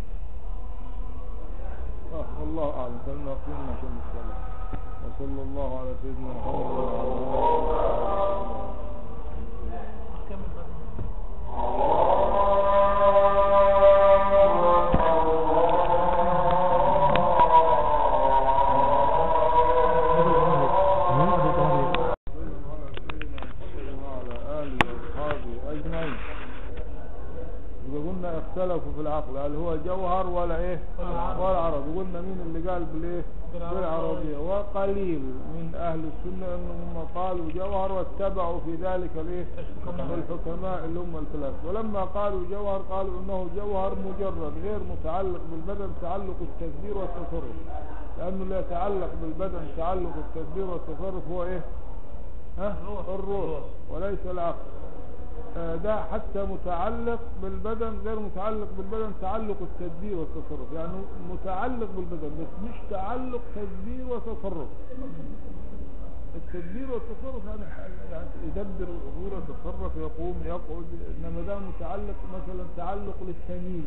آه والله اعلم خلينا نقيم عشان نصلي وصلى الله على سيدنا محمد وعلى اله وصحبه
كمل بقى
وعلى آله وأصحابه أجمعين إذا قلنا اختلفوا في العقل هل هو جوهر ولا إيه ولا عرض وقلنا مين اللي قال بالإيه بالعربية وقليل من أهل السنة أنهم قالوا جوهر واتبعوا في ذلك الإيه الحكماء اللي هم الثلاث ولما قالوا جوهر قالوا إنه جوهر مجرد غير متعلق بالبدن تعلق التدبير والتصرف لأنه لا يتعلق بالبدن تعلق التدبير والتصرف هو إيه ها؟
الروح.
الروح وليس العقل آه، ده حتى متعلق بالبدن غير متعلق بالبدن تعلق التدبير والتصرف يعني متعلق بالبدن بس مش تعلق تدبير وتصرف التدبير والتصرف يعني حاجة- يعني يدبر الامور يتصرف يقوم يقعد انما ده متعلق مثلا تعلق للتمييز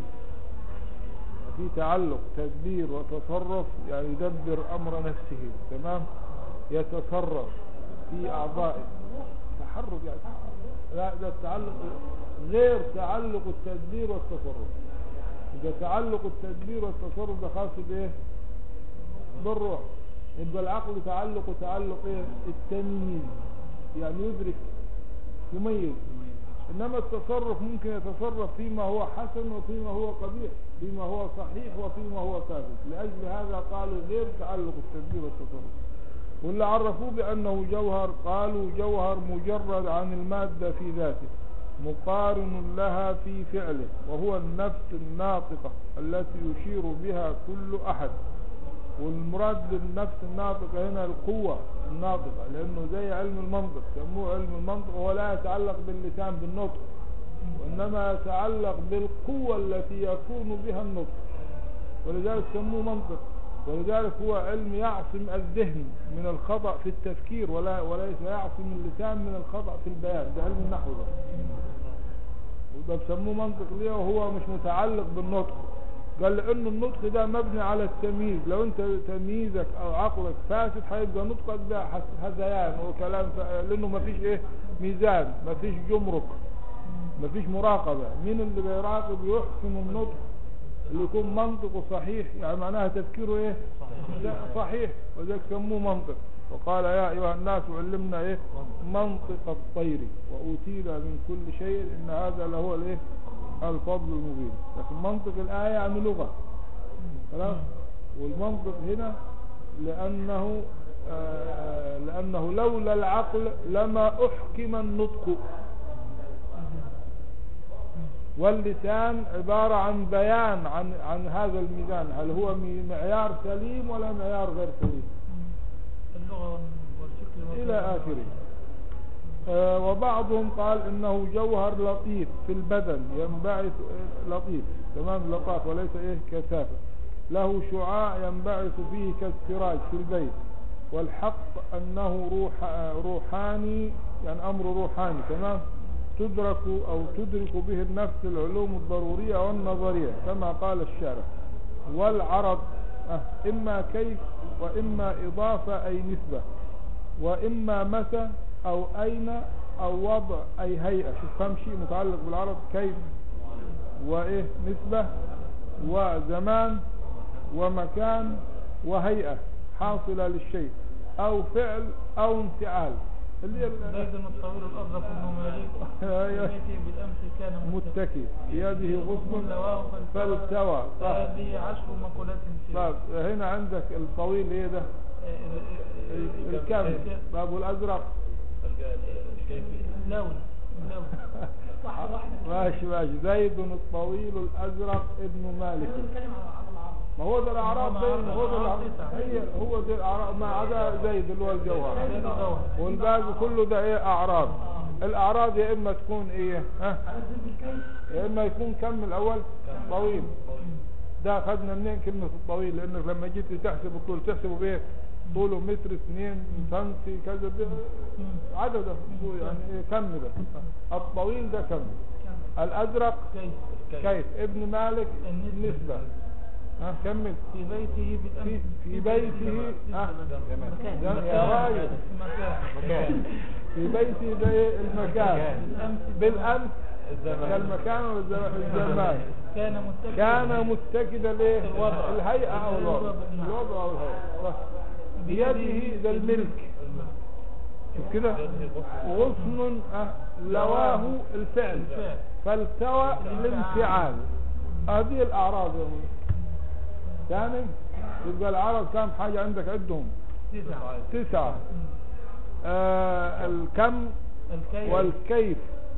في تعلق تدبير وتصرف يعني يدبر امر نفسه تمام يتصرف في اعضائه تحرك يعني لا ده التعلق غير تعلق التدبير والتصرف إذا تعلق التدبير والتصرف ده خاص بايه بالروح يبقى العقل تعلق تعلق ايه التمييز يعني يدرك يميز انما التصرف ممكن يتصرف فيما هو حسن وفيما هو قبيح فيما هو صحيح وفيما هو فاسد لاجل هذا قالوا غير تعلق التدبير والتصرف واللي عرفوه بأنه جوهر قالوا جوهر مجرد عن المادة في ذاته مقارن لها في فعله وهو النفس الناطقة التي يشير بها كل أحد والمراد بالنفس الناطقة هنا القوة الناطقة لأنه زي علم المنطق سموه علم المنطق وهو لا يتعلق باللسان بالنطق وإنما يتعلق بالقوة التي يكون بها النطق ولذلك سموه منطق ولذلك هو علم يعصم الذهن من الخطأ في التفكير ولا وليس يعصم اللسان من الخطأ في البيان ده علم النحو ده وده بسموه منطق ليه وهو مش متعلق بالنطق قال لأن النطق ده مبني على التمييز لو انت تمييزك او عقلك فاسد هيبقى نطقك ده حس- هذيان وكلام ف... لانه مفيش ايه ميزان مفيش جمرك مفيش مراقبة مين اللي بيراقب يحكم النطق اللي يكون منطقه صحيح يعني معناها تفكيره ايه لا صحيح وذلك سموه منطق وقال يا ايها الناس علمنا ايه منطق الطير واوتينا من كل شيء ان هذا لهو الايه الفضل المبين لكن منطق الايه يعني لغه خلاص والمنطق هنا لانه آه لانه لولا العقل لما احكم النطق واللسان عبارة عن بيان عن عن هذا الميزان هل هو مي- معيار سليم ولا معيار غير سليم
اللغة وال- والشكل
إلى آخره آه وبعضهم قال إنه جوهر لطيف في البدن ينبعث آه، لطيف تمام لطاف وليس إيه كثافة له شعاع ينبعث فيه كالسراج في البيت والحق أنه روح آه، روحاني يعني أمر روحاني تمام تدرك أو تدرك به النفس العلوم الضرورية والنظرية كما قال الشارع والعرض آه، إما كيف وإما إضافة أي نسبة وإما متى أو أين أو وضع أي هيئة شوف كم شيء متعلق بالعرض كيف وإيه نسبة وزمان ومكان وهيئة حاصلة للشيء أو فعل أو انفعال اللي هي ال-
زيد الطويل الأزرق بن مالك
أيوة.
التي بالأمس كان
متكي بيده غصن
لواه
فالتوى صح
هذه عشر مقولات في
طيب هنا عندك الطويل ايه ده ال- الكامل طيب والازرق
لون لون
ماشي ماشي زيد الطويل الازرق ابن مالك ما هو ده الاعراب زي ما هو ده الأعراب. هي هو ده الاعراب ما عدا زيد اللي هو الجوهر
زيد الجوهر
والباقي كله ده ايه اعراب الاعراب يا اما تكون ايه ها يا اما يكون كم الاول طويل ده اخذنا منين كلمة الطويل لانك لما جيت تحسب الطول تحسبه بايه طوله متر اثنين سنتي كذا ده عدد يعني ايه كم ده الطويل ده كم الازرق
كيف
كيف ابن مالك
النسبة.
نسبة ها كمل
في بيته
في,
بالأمس
في بيته ها
مكان
ده يا راجل
مكان
في بيته ده إيه؟ المكان
بالأمس
بالامس كالمكان والزمان
كان متكئا
كان متكدا الايه
الوضع.
الهيئه او الوضع
نعم.
الوضع او الهيئه صح. بيده ذا الملك شوف كده غصن أه، لواه الفعل
الفعل.
فالتوى الانفعال هذه الاعراض يا ابوي ثاني يبقى العرب كم حاجه عندك عندهم
تسعة
تسعه آه الكم
الكيف
والكيف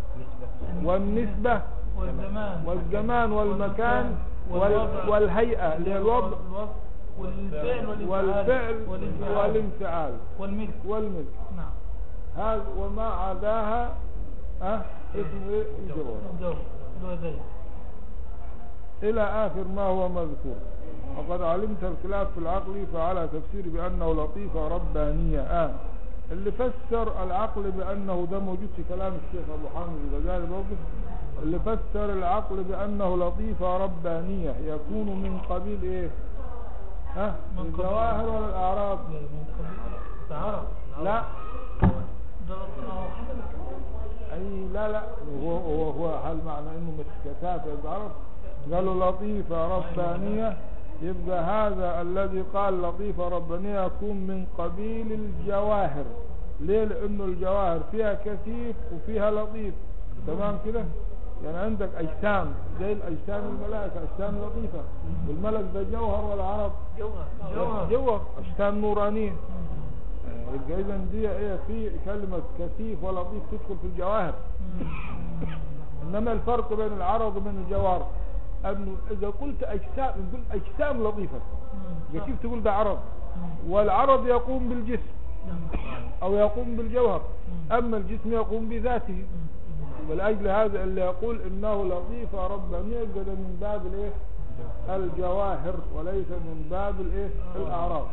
والنسبه
والزمان
والزمان والمكان وال
والوضع.
والهيئة اللي هي الوضع
الوضع والفعل
والفعل
والانفعال
والانفعال
والملك
والملك
نعم
هذا وما عداها أه اسمه إيه؟ الجواب
الجو اللي هو زي
إلى آخر ما هو مذكور وقد علمت الخلاف في العقل فعلى تفسير بأنه لطيفة ربانية آه. اللي فسر العقل بأنه ده موجود في كلام الشيخ أبو حامد الغزالي برضه اللي فسر العقل بأنه لطيفة ربانية يكون من قبيل إيه ها
من قبيل-
الجواهر ولا الأعراض
من قبيل تعرف
لا
ده
أي لا لا هو هو هو هل معنى إنه مش كثافة العرب قالوا لطيفة ربانية يبقى هذا الذي قال لطيفة ربانية يكون من قبيل الجواهر ليه لأنه الجواهر فيها كثيف وفيها لطيف تمام كده يعني عندك أجسام زي الأجسام الملائكة أجسام لطيفة والملك ده جوهر ولا عرب
جوهر.
جوهر أجسام نورانية يبقى إذا دي إيه في كلمة كثيف ولطيف تدخل في الجواهر إنما الفرق بين العرض وبين الجوار أنه إذا قلت أجسام نقول أجسام لطيفة يبقى كيف تقول ده عرض والعرض يقوم بالجسم أو يقوم بالجوهر أما الجسم يقوم بذاته ولأجل هذا اللي يقول إنه لطيفة ربانية يبقى ده من باب الإيه الجواهر وليس من باب الإيه الأعراض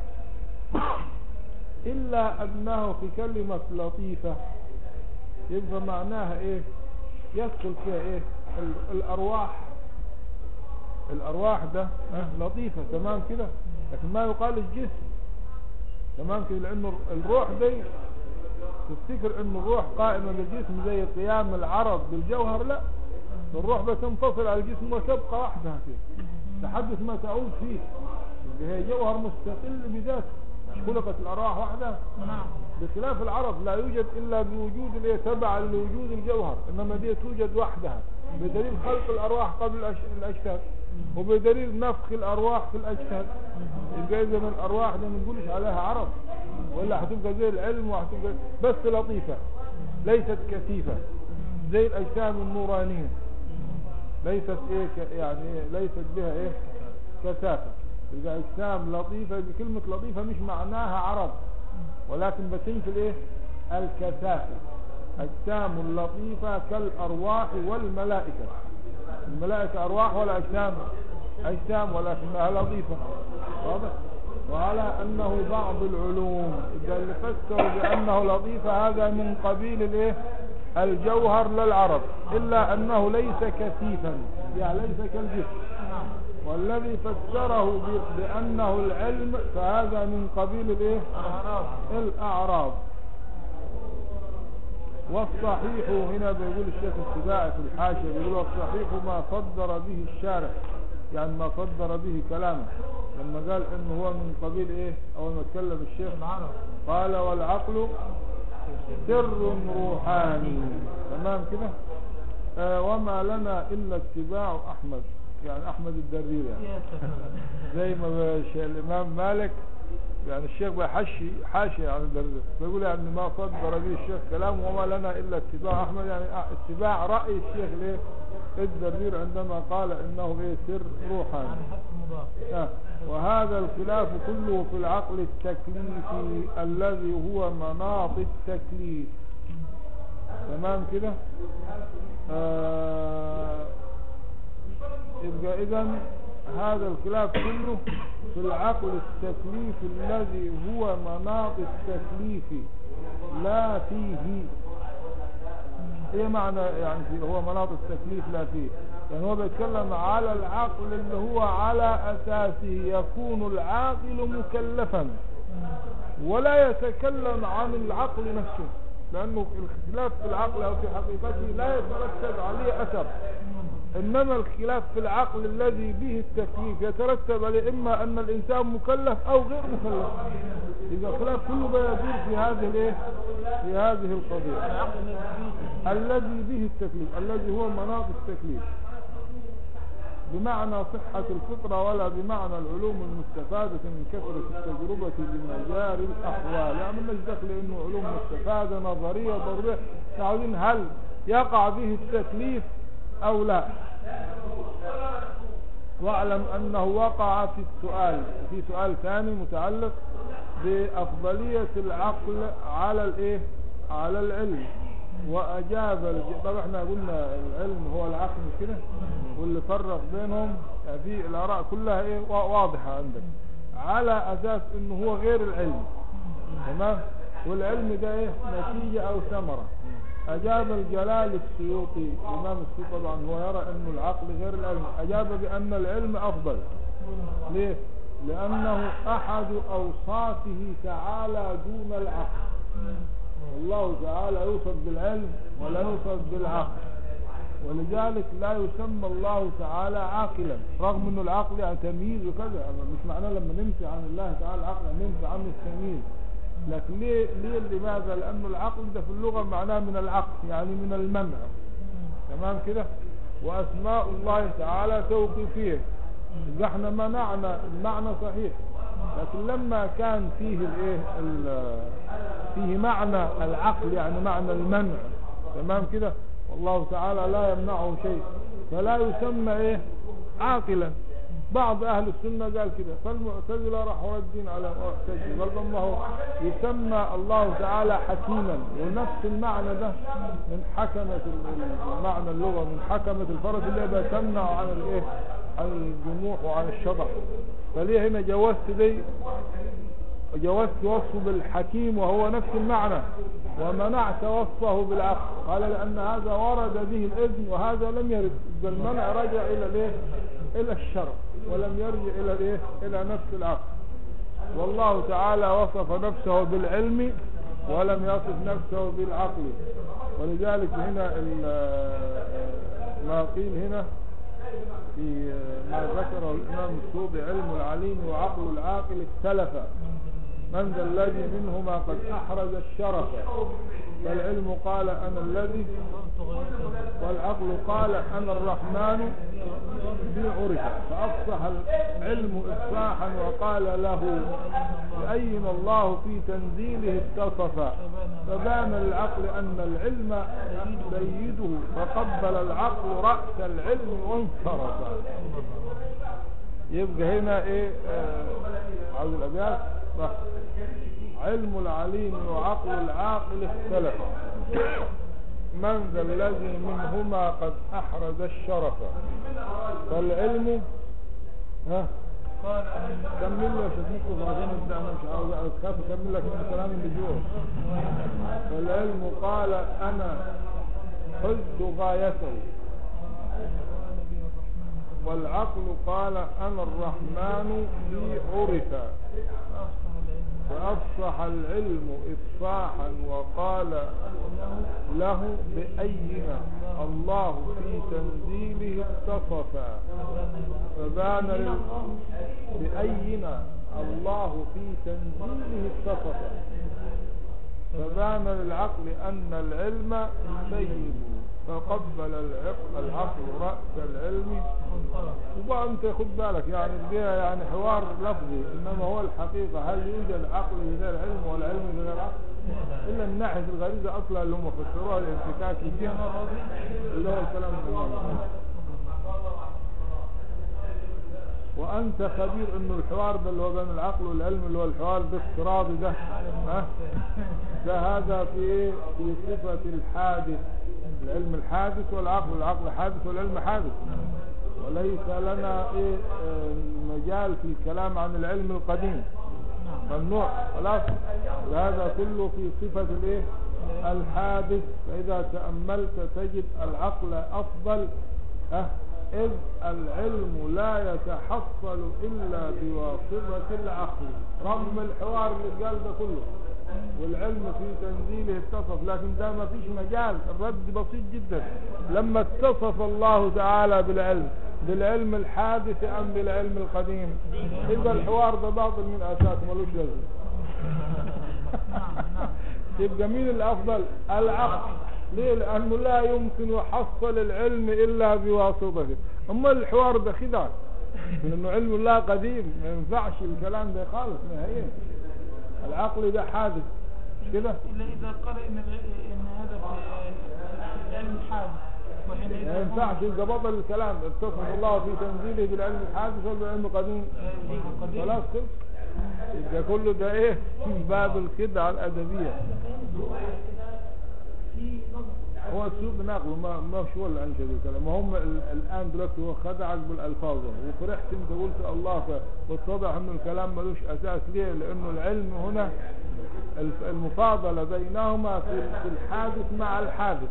إلا أنه في كلمة لطيفة يبقى معناها إيه يدخل فيها إيه ال- الأرواح الأرواح ده ها، لطيفة تمام كده لكن ما يقال الجسم تمام كده لأنه الروح دي تفتكر أن الروح قائمة بالجسم زي قيام العرض بالجوهر لا الروح بتنفصل عن الجسم وتبقى وحدها كده لحد ما تعود فيه اللي هي جوهر مستقل بذاته مش خلقت الارواح وحدها
نعم
بخلاف العرب لا يوجد الا بوجود اللي تبع لوجود الجوهر انما دي توجد وحدها بدليل خلق الارواح قبل الأش- الاجساد وبدليل نفخ الارواح في الاجساد يبقى اذا من الارواح دي ما نقولش عليها عرب ولا هتبقى زي العلم وهتبقى بس لطيفه ليست كثيفه زي الاجسام النورانيه ليست ايه ك- يعني إيه ليست بها ايه كثافه يبقى اجسام لطيفه بكلمه لطيفه مش معناها عرب ولكن بتنفي الايه الكثافه اجسام لطيفه كالارواح والملائكه الملائكه ارواح ولا اجسام اجسام ولكنها لطيفه واضح وعلى انه بعض العلوم اذا اللي فسروا بانه لطيفه هذا من قبيل الايه الجوهر للعرب الا انه ليس كثيفا يعني ليس كالجسم والذي فسره ب- بانه العلم فهذا من قبيل الايه
الأعراض
الاعراض والصحيح هنا بيقول الشيخ السباعي في الحاشية بيقول والصحيح ما صدر به الشارع يعني ما صدر به كلامه لما قال انه هو من قبيل ايه اول ما اتكلم الشيخ
العرب
قال والعقل سر روحاني تمام كده آه وما لنا الا اتباع احمد يعني احمد الدرير يعني
يا سلام
زي ما بش- الامام مالك يعني الشيخ بيحشي حاشي عن الدرجة بيقول يعني ما صدر به الشيخ كلام وما لنا الا اتباع احمد يعني اتباع راي الشيخ ليه الدرير عندما قال انه ايه سر روحاني
عن حد مضاف
آه. وهذا الخلاف كله في العقل التكليفي الذي هو مناط التكليف تمام كده آه يبقى اذا هذا الخلاف كله في العقل التكليفي الذي هو مناط التكليف لا فيه ايه معنى يعني فيه هو مناط التكليف لا فيه يعني هو بيتكلم على العقل اللي هو على اساسه يكون العاقل مكلفا ولا يتكلم عن العقل نفسه لانه الخلاف في العقل او في حقيقته لا يترتب عليه اثر انما الخلاف في العقل الذي به التكليف يترتب عليه اما ان الانسان مكلف او غير مكلف اذا الخلاف كله بيدور في هذه الايه في هذه القضيه
العقل فيه
الذي به التكليف الذي هو مناط التكليف بمعنى صحة الفطرة ولا بمعنى العلوم المستفادة من كثرة التجربة بمجاري الأحوال يعني مش دخل إنه علوم مستفادة نظرية ضرورية عاوزين هل يقع به التكليف أو لا واعلم أنه وقع في السؤال في سؤال ثاني متعلق بأفضلية العقل على الإيه على العلم وأجاب الج- طبعا احنا قلنا العلم هو العقل مش كده واللي فرق بينهم يعني في الآراء كلها إيه وا- واضحة عندك على أساس إنه هو غير العلم تمام والعلم ده إيه نتيجة أو ثمرة أجاب الجلال السيوطي الإمام السيوطي طبعا هو يرى أنه العقل غير العلم أجاب بأن العلم أفضل ليه؟ لأنه أحد أوصافه تعالى دون العقل الله تعالى يوصف بالعلم ولا يوصف بالعقل ولذلك لا يسمى الله تعالى عاقلا رغم انه العقل يعني تمييز وكذا أما مش معناه لما ننفي عن الله تعالى العقل يعني ننفي عنه التمييز لكن ليه ليه لماذا لانه العقل ده في اللغه معناه من العقل يعني من المنع تمام كده واسماء الله تعالى توقيفيه يبقى احنا منعنا المعنى صحيح لكن لما كان فيه الايه ال- فيه معنى العقل يعني معنى المنع تمام كده والله تعالى لا يمنعه شيء فلا يسمى ايه عاقلا بعض اهل السنه قال كده فالمعتزله راحوا ردين على معتزله قال الله يسمى الله تعالى حكيما ونفس المعنى ده من حكمه ال- المعنى اللغه من حكمه الفرس اللي هي تمنع عن الايه عن الجموح وعن الشبح فليه هنا جوزت دي وجوزت وصفه بالحكيم وهو نفس المعنى ومنعت وصفه بالعقل قال لأن هذا ورد به الإذن وهذا لم يرد بل المنع رجع إلى الإيه إلى الشرع ولم يرجع إلى الإيه إلى نفس العقل والله تعالى وصف نفسه بالعلم ولم يصف نفسه بالعقل ولذلك هنا ال- ما قيل هنا في ما ذكره الإمام السوبي علم العليم وعقل العاقل اختلف من ذا الذي منهما قد أحرز الشرف فالعلم قال أنا الذي والعقل قال أنا الرحمن ذي عرف فأفصح العلم إفصاحا وقال له بأين الله في تنزيله اتصف فبان العقل أن العلم سيده فقبل العقل رأس العلم وانصرف يبقى هنا ايه آه عاوز الابيات صح علم العليم وعقل العاقل اختلف من ذا الذي منهما قد احرز الشرف فالعلم ها
قال
كمل لي يا شيخ مصطفى عشان انت انا مش عاوز عاوز خاف اكمل لك من الكلام اللي جوه فالعلم قال انا حزت غايته والعقل قال انا الرحمن بي عرف فافصح العلم افصاحا وقال له بأينا الله في تنزيله اتصف فبان لل- بأينا الله في تنزيله اتصف فبان للعقل أن العلم سيد فقبل العقل, العقل رأس العلم وبقى انت خد بالك يعني فيها يعني حوار لفظي انما هو الحقيقة هل يوجد عقل بغير علم ولا علم بغير عقل الا من ناحية الغريزة اصلا اللي هم فسروها الانفكاك الجهة اللي هو الكلام الإمام. وانت خبير انه الحوار ده اللي هو بين العقل والعلم اللي هو الحوار بافتراضي ده ها ده هذا في ايه في صفة الحادث العلم الحادث والعقل العقل حادث والعلم حادث وليس لنا ايه آه، مجال في الكلام عن العلم القديم ممنوع خلاص هذا كله في صفة الايه الحادث فإذا تأملت تجد العقل أفضل أه إذ العلم لا يتحصل إلا بواسطة العقل رغم الحوار اللي قال ده كله والعلم في تنزيله اتصف لكن ده ما فيش مجال الرد بسيط جدا لما اتصف الله تعالى بالعلم بالعلم الحادث أم بالعلم القديم إذا الحوار ده باطل من أساس ملوش لازم يبقى مين الأفضل العقل ليه لأنه لا يمكن يحصل العلم إلا بواسطته أما الحوار ده خداع لأنه علم الله قديم ما ينفعش الكلام ده خالص نهائيا العقل ده حادث مش كده
إلا إذا قال إن الع- إن هذا في العلم الحادث وحينئذ
ما ينفعش يبقى بطل الكلام اتصف الله في تنزيله بالعلم الحادث ولا بالعلم القديم
قديم
خلاص كده يبقى كله ده ايه من باب الخدعة الأدبية هو السوق نقله ما ما هو اللي انشد الكلام ما هم ال- الان دلوقتي هو خدعك بالالفاظ وفرحت انت قلت الله ف- واتضح انه الكلام ملوش اساس ليه لانه العلم هنا الف- المفاضلة بينهما في في الحادث مع الحادث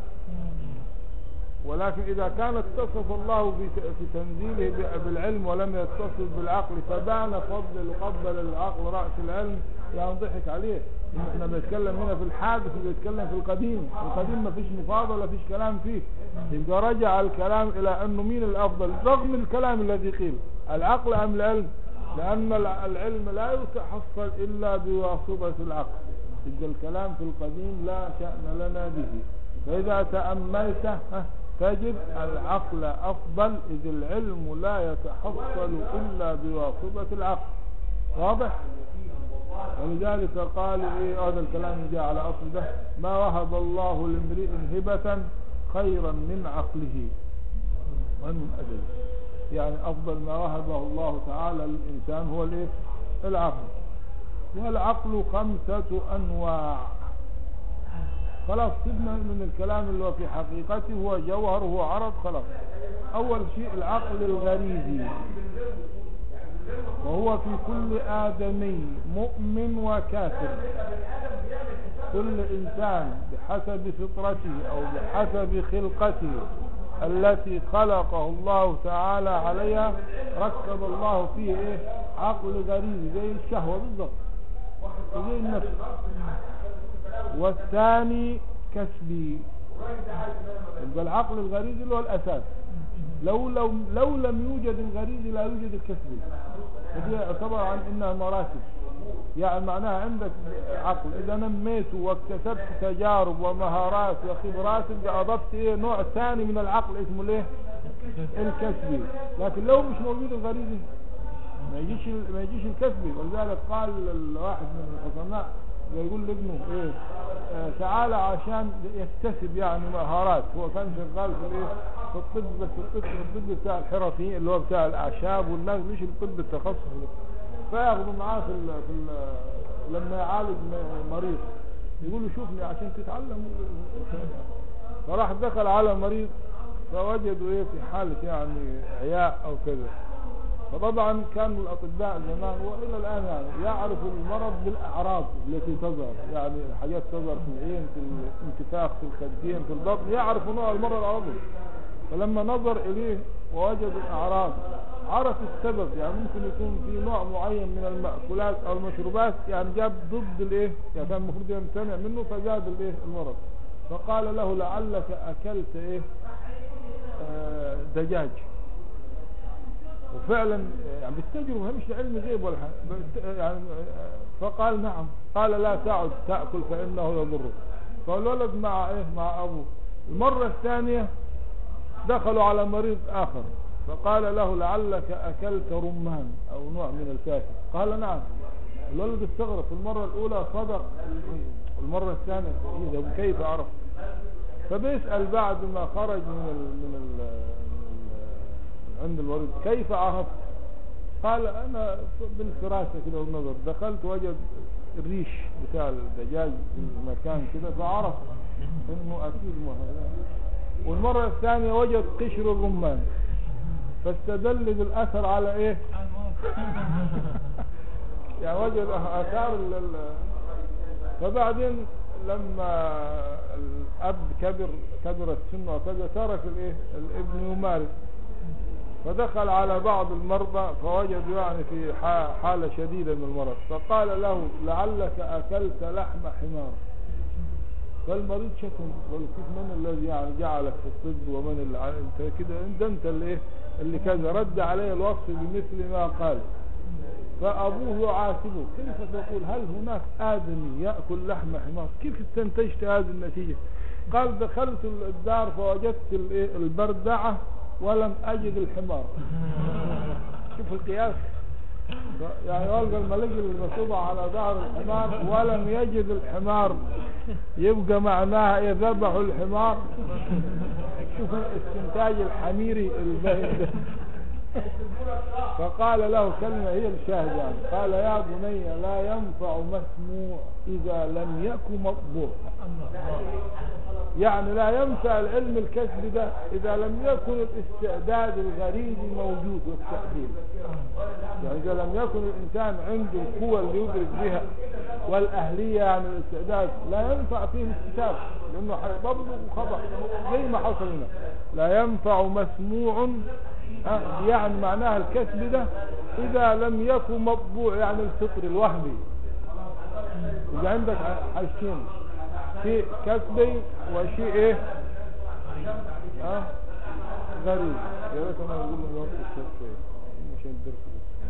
ولكن إذا كان اتصف الله في في تنزيله ب- بالعلم ولم يتصف بالعقل فبان فضل قبل العقل رأس العلم يعني ضحك عليه إن احنا بنتكلم هنا في الحادث وبنتكلم في القديم القديم ما فيش مفاضلة فيش كلام فيه يبقى رجع الكلام إلى أنه مين الأفضل رغم الكلام الذي قيل العقل أم العلم لأن الع- العلم لا يتحصل إلا بواسطة العقل يبقى الكلام في القديم لا شأن لنا به فإذا تأملت ها، تجد العقل أفضل إذ العلم لا يتحصل إلا بواسطة العقل واضح؟ ولذلك قالوا إيه هذا الكلام جاء على أصل ده ما وهب الله لامرئ هبة خيرا من عقله ومن أجله يعني أفضل ما وهبه الله تعالى للإنسان هو الإيه؟ العقل والعقل خمسة أنواع خلاص سيبنا من الكلام اللي هو في حقيقته هو جوهر هو عرض خلاص أول شيء العقل الغريزي وهو في كل آدمي مؤمن وكافر كل إنسان بحسب فطرته أو بحسب خلقته التي خلقه الله تعالى عليها ركب الله فيه إيه؟ عقل غريزي زي الشهوة بالضبط زي النفس والثاني كسبي يبقى العقل الغريزي اللي هو الأساس لو لو لو لم يوجد الغريزي لا يوجد الكسبي فدي يعتبر عن انها مراتب يعني معناها عندك عقل اذا نميت واكتسبت تجارب ومهارات وخبرات يبقى اضفت ايه نوع ثاني من العقل اسمه الايه الكسبي لكن لو مش موجود الغريزي ما يجيش ال- ما يجيش الكسبي ولذلك قال الواحد من الحكماء يقول لابنه ايه آه تعالى عشان يكتسب يعني مهارات هو كان شغال في الايه في الطب بس الطب الطب بتاع الحرفي اللي هو بتاع الاعشاب والناس مش الطب التخصص فياخدوا معاه في ال في ال لما يعالج م- مريض يقول له شوفني عشان تتعلم فراح دخل على مريض فوجدوا ايه في حالة يعني عياء او كذا فطبعا كانوا الاطباء زمان والى الان يعني يعرفوا المرض بالاعراض التي تظهر يعني حاجات تظهر في العين في الانتفاخ في الخدين في البطن يعرفوا نوع المرض العضوي فلما نظر اليه ووجد الاعراض عرف السبب يعني ممكن يكون في نوع معين من المأكولات او المشروبات يعني جاب ضد الايه يعني كان المفروض يمتنع منه فزاد الايه المرض فقال له لعلك اكلت ايه آه دجاج وفعلا يعني بالتجربة مش علم غيب ولا حاجة بس- يعني فقال نعم قال لا تعد تأكل فإنه يضرك فالولد مع إيه مع أبوه المرة الثانية دخلوا على مريض آخر فقال له لعلك أكلت رمان أو نوع من الفاكهة قال نعم الولد استغرب في المرة الأولى صدق المرة الثانية إذا كيف عرف فبيسأل بعد ما خرج من ال من ال من ال عند الورد كيف عرفت قال انا بالفراسة كده والنظر دخلت وجد الريش بتاع الدجاج في المكان كده فعرف انه اكيد ما والمرة الثانية وجد قشر الرمان فاستدل بالاثر على ايه يعني وجد اثار ال- ال- فبعدين لما الاب كبر كبر السن وكذا ترك الايه الابن يمارس فدخل على بعض المرضى فوجدوا يعني في ح- حالة شديدة من المرض فقال له لعلك أكلت لحم حمار فالمريض شتم قال كيف من الذي يعني جعلك في الطب ومن اللي ع- انت كده انت انت اللي ايه اللي كذا رد عليه الوصف بمثل ما قال فأبوه يعاتبه كيف تقول هل هناك آدمي يأكل لحم حمار كيف استنتجت هذه النتيجة قال دخلت الدار فوجدت الإيه؟ البردعة ولم أجد الحمار شوف القياس يعني يلقى الملك المصوبة على ظهر الحمار ولم يجد الحمار يبقى معناها إيه ذبحوا الحمار شوف الاستنتاج الحميري الباهي ده فقال له كلمة هي الشاهد يعني قال يا بني لا ينفع مسموع إذا لم يكن مطبوع يعني لا ينفع العلم الكسب ده إذا لم يكن الاستعداد الغريزي موجود والتأهيل يعني إذا لم يكن الإنسان عنده القوة اللي يدرك بها والأهلية يعني الاستعداد لا ينفع فيه الاكتساب لأنه هيضبط وخطأ زي ما حصل هنا لا ينفع مسموع آه، يعني معناها الكسب ده إذا لم يكن مطبوع يعني الفطر الوهمي إذا عندك حاجتين شيء كسبي وشيء ايه اه غريب يا ريت انا اقول له وقت الشيء شويه مش الدرس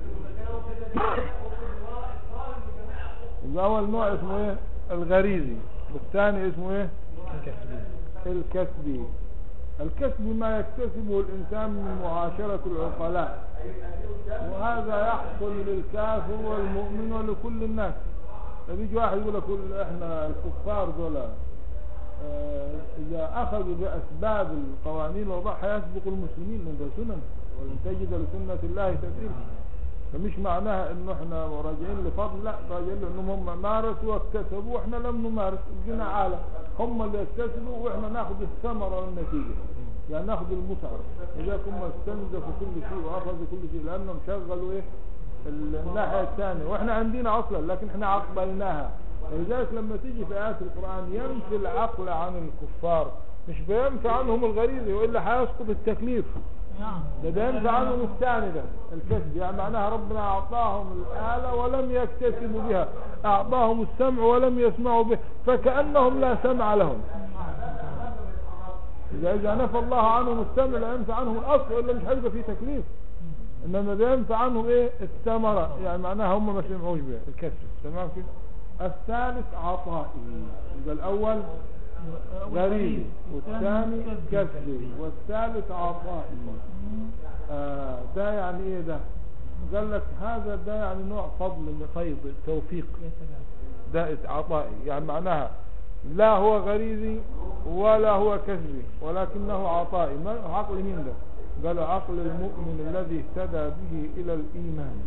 يبقى اول نوع اسمه ايه الغريزي والثاني اسمه ايه الكسبي الكسب ما يكتسبه الانسان من معاشرة العقلاء وهذا يحصل للكافر والمؤمن ولكل الناس فبيجي واحد يقول لك كل- احنا الكفار دول آه، اذا اخذوا باسباب القوانين الوضع هيسبق المسلمين من ده سنن ولن تجد لسنة الله تبديلا فمش معناها انه احنا راجعين لفضل لا راجعين لانهم هم مارسوا واكتسبوا واحنا لم نمارس الجنة عالة هم اللي اكتسبوا واحنا ناخذ الثمرة والنتيجة يعني ناخذ المتعة لذلك هم استنزفوا كل شيء واخذوا كل شيء لانهم شغلوا ايه الناحية الثانية واحنا عندنا اصلا لكن احنا عقبلناها ولذلك لما تيجي في آيات القرآن ينفي العقل عن الكفار مش بينفي عنهم الغريزة وإلا هيسقط التكليف
نعم
ده بينفع عنهم الثاني ده الكسب يعني معناها ربنا أعطاهم الآلة ولم يكتسبوا بها أعطاهم السمع ولم يسمعوا به فكأنهم لا سمع لهم إذا إذا نفى الله عنهم السمع لا ينفع عنهم الأصل وإلا مش هيبقى فيه تكليف إنما ده ينفع عنهم إيه الثمرة يعني معناها هم ما سمعوش بها الكسر تمام كده الثالث عطائي يبقى الأول غريب والثاني كسري والثالث عطائي آه ده يعني ايه ده قال لك هذا ده يعني نوع فضل من فيض توفيق
يا سلام
ده عطائي يعني معناها لا هو غريزي ولا هو كسبي ولكنه عطائي ما عقل مين ده قال عقل المؤمن الذي اهتدى به الى الايمان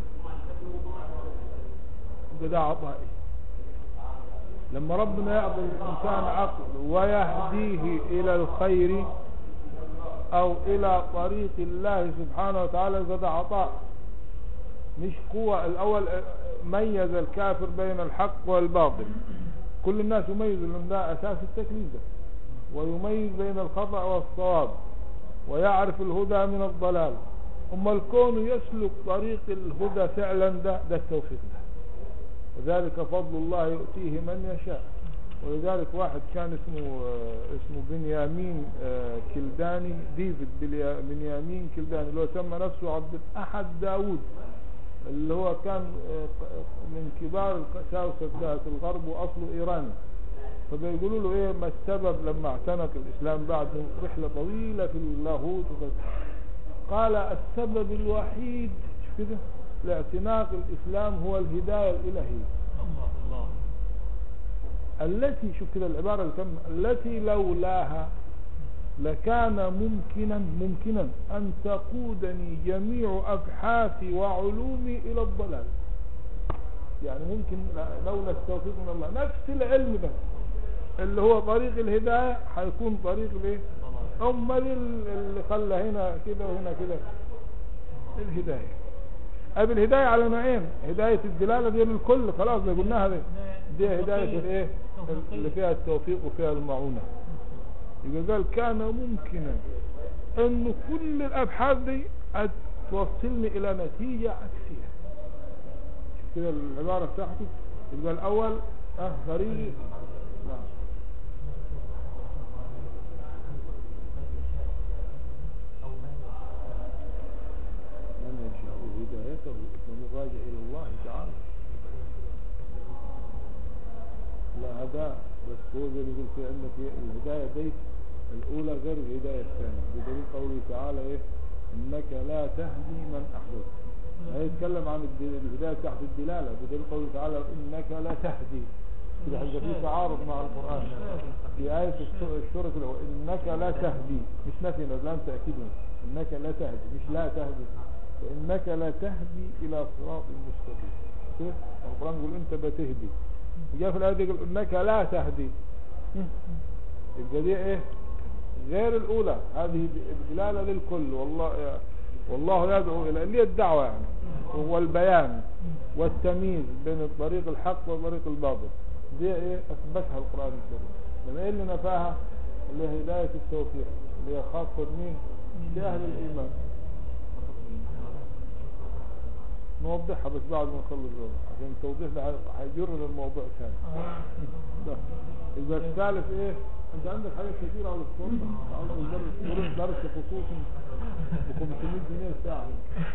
ده, ده عطائي لما ربنا يعطي الانسان عقل ويهديه الى الخير او الى طريق الله سبحانه وتعالى ده عطاء مش قوة الاول ميز الكافر بين الحق والباطل كل الناس يميزوا لان ده اساس التكليف ده ويميز بين الخطأ والصواب ويعرف الهدى من الضلال اما الكون يسلك طريق الهدى فعلا ده ده التوفيق ده وذلك فضل الله يؤتيه من يشاء ولذلك واحد كان اسمه آه، اسمه بنيامين آه، كلداني ديفيد بليا- بنيامين كلداني اللي هو سمى نفسه عبد الأحد داوود اللي هو كان آه، من كبار القساوسة ذات الغرب وأصله إيراني فبيقولوا له ايه ما السبب لما اعتنق الاسلام بعد رحلة طويلة في اللاهوت وكذا. قال السبب الوحيد شوف كده لاعتناق الاسلام هو الهداية الالهية
الله الله
التي شوف كده العبارة اللي كان التي لولاها لكان ممكنا ممكنا أن تقودني جميع أبحاثي وعلومي إلى الضلال يعني ممكن لولا التوفيق من الله نفس العلم ده اللي هو طريق الهداية هيكون طريق الايه أما دي اللي خلى هنا كده وهنا كده الهداية أبي الهداية على نوعين هداية الدلالة دي للكل خلاص زي قلناها دي دي هداية الايه اللي فيها التوفيق وفيها المعونة يبقى قال كان ممكنا ان كل الابحاث دي قد توصلني الى نتيجة عكسية شوف كده العبارة بتاعته يبقى الاول اه غريب نعم من يشاء هدايته فمراجع الى الله تعالى لا هداه بس هو زي ما يقول في عندك إيه؟ الهداية دي الأولى غير الهداية الثانية بدليل قوله تعالى إيه إنك لا تهدي من أحببت هيتكلم عن الد- الهداية تحت الدلالة بدليل قوله تعالى إنك لا تهدي كده هيبقى في تعارض مع القرآن في آية السورة السورة كده إنك لا تهدي مش نفي لام تأكيد إنك لا تهدي مش لا تهدي وإنك لا تهدي إلى صراط مستقيم كده القرآن يقول أنت بتهدي وجاء في الآية دي يقول إنك لا تهدي يبقى دي إيه غير الأولى هذه الدلالة للكل والله والله يدعو إلى اللي هي الدعوة يعني والبيان والتمييز بين الطريق الحق وطريق الباطل دي إيه أثبتها القرآن الكريم لما إيه اللي نفاها اللي هي هداية التوفيق اللي هي خاصة مين لأهل الإيمان نوضحها بس بعد ما نخلص دول عشان التوضيح ده هيجر للموضوع ثاني ده. يبقى الثالث ايه انت عندك حاجات كتيرة على الصوت تعالوا ندرس ندرس درس خصوصي ب 500 جنيه الساعة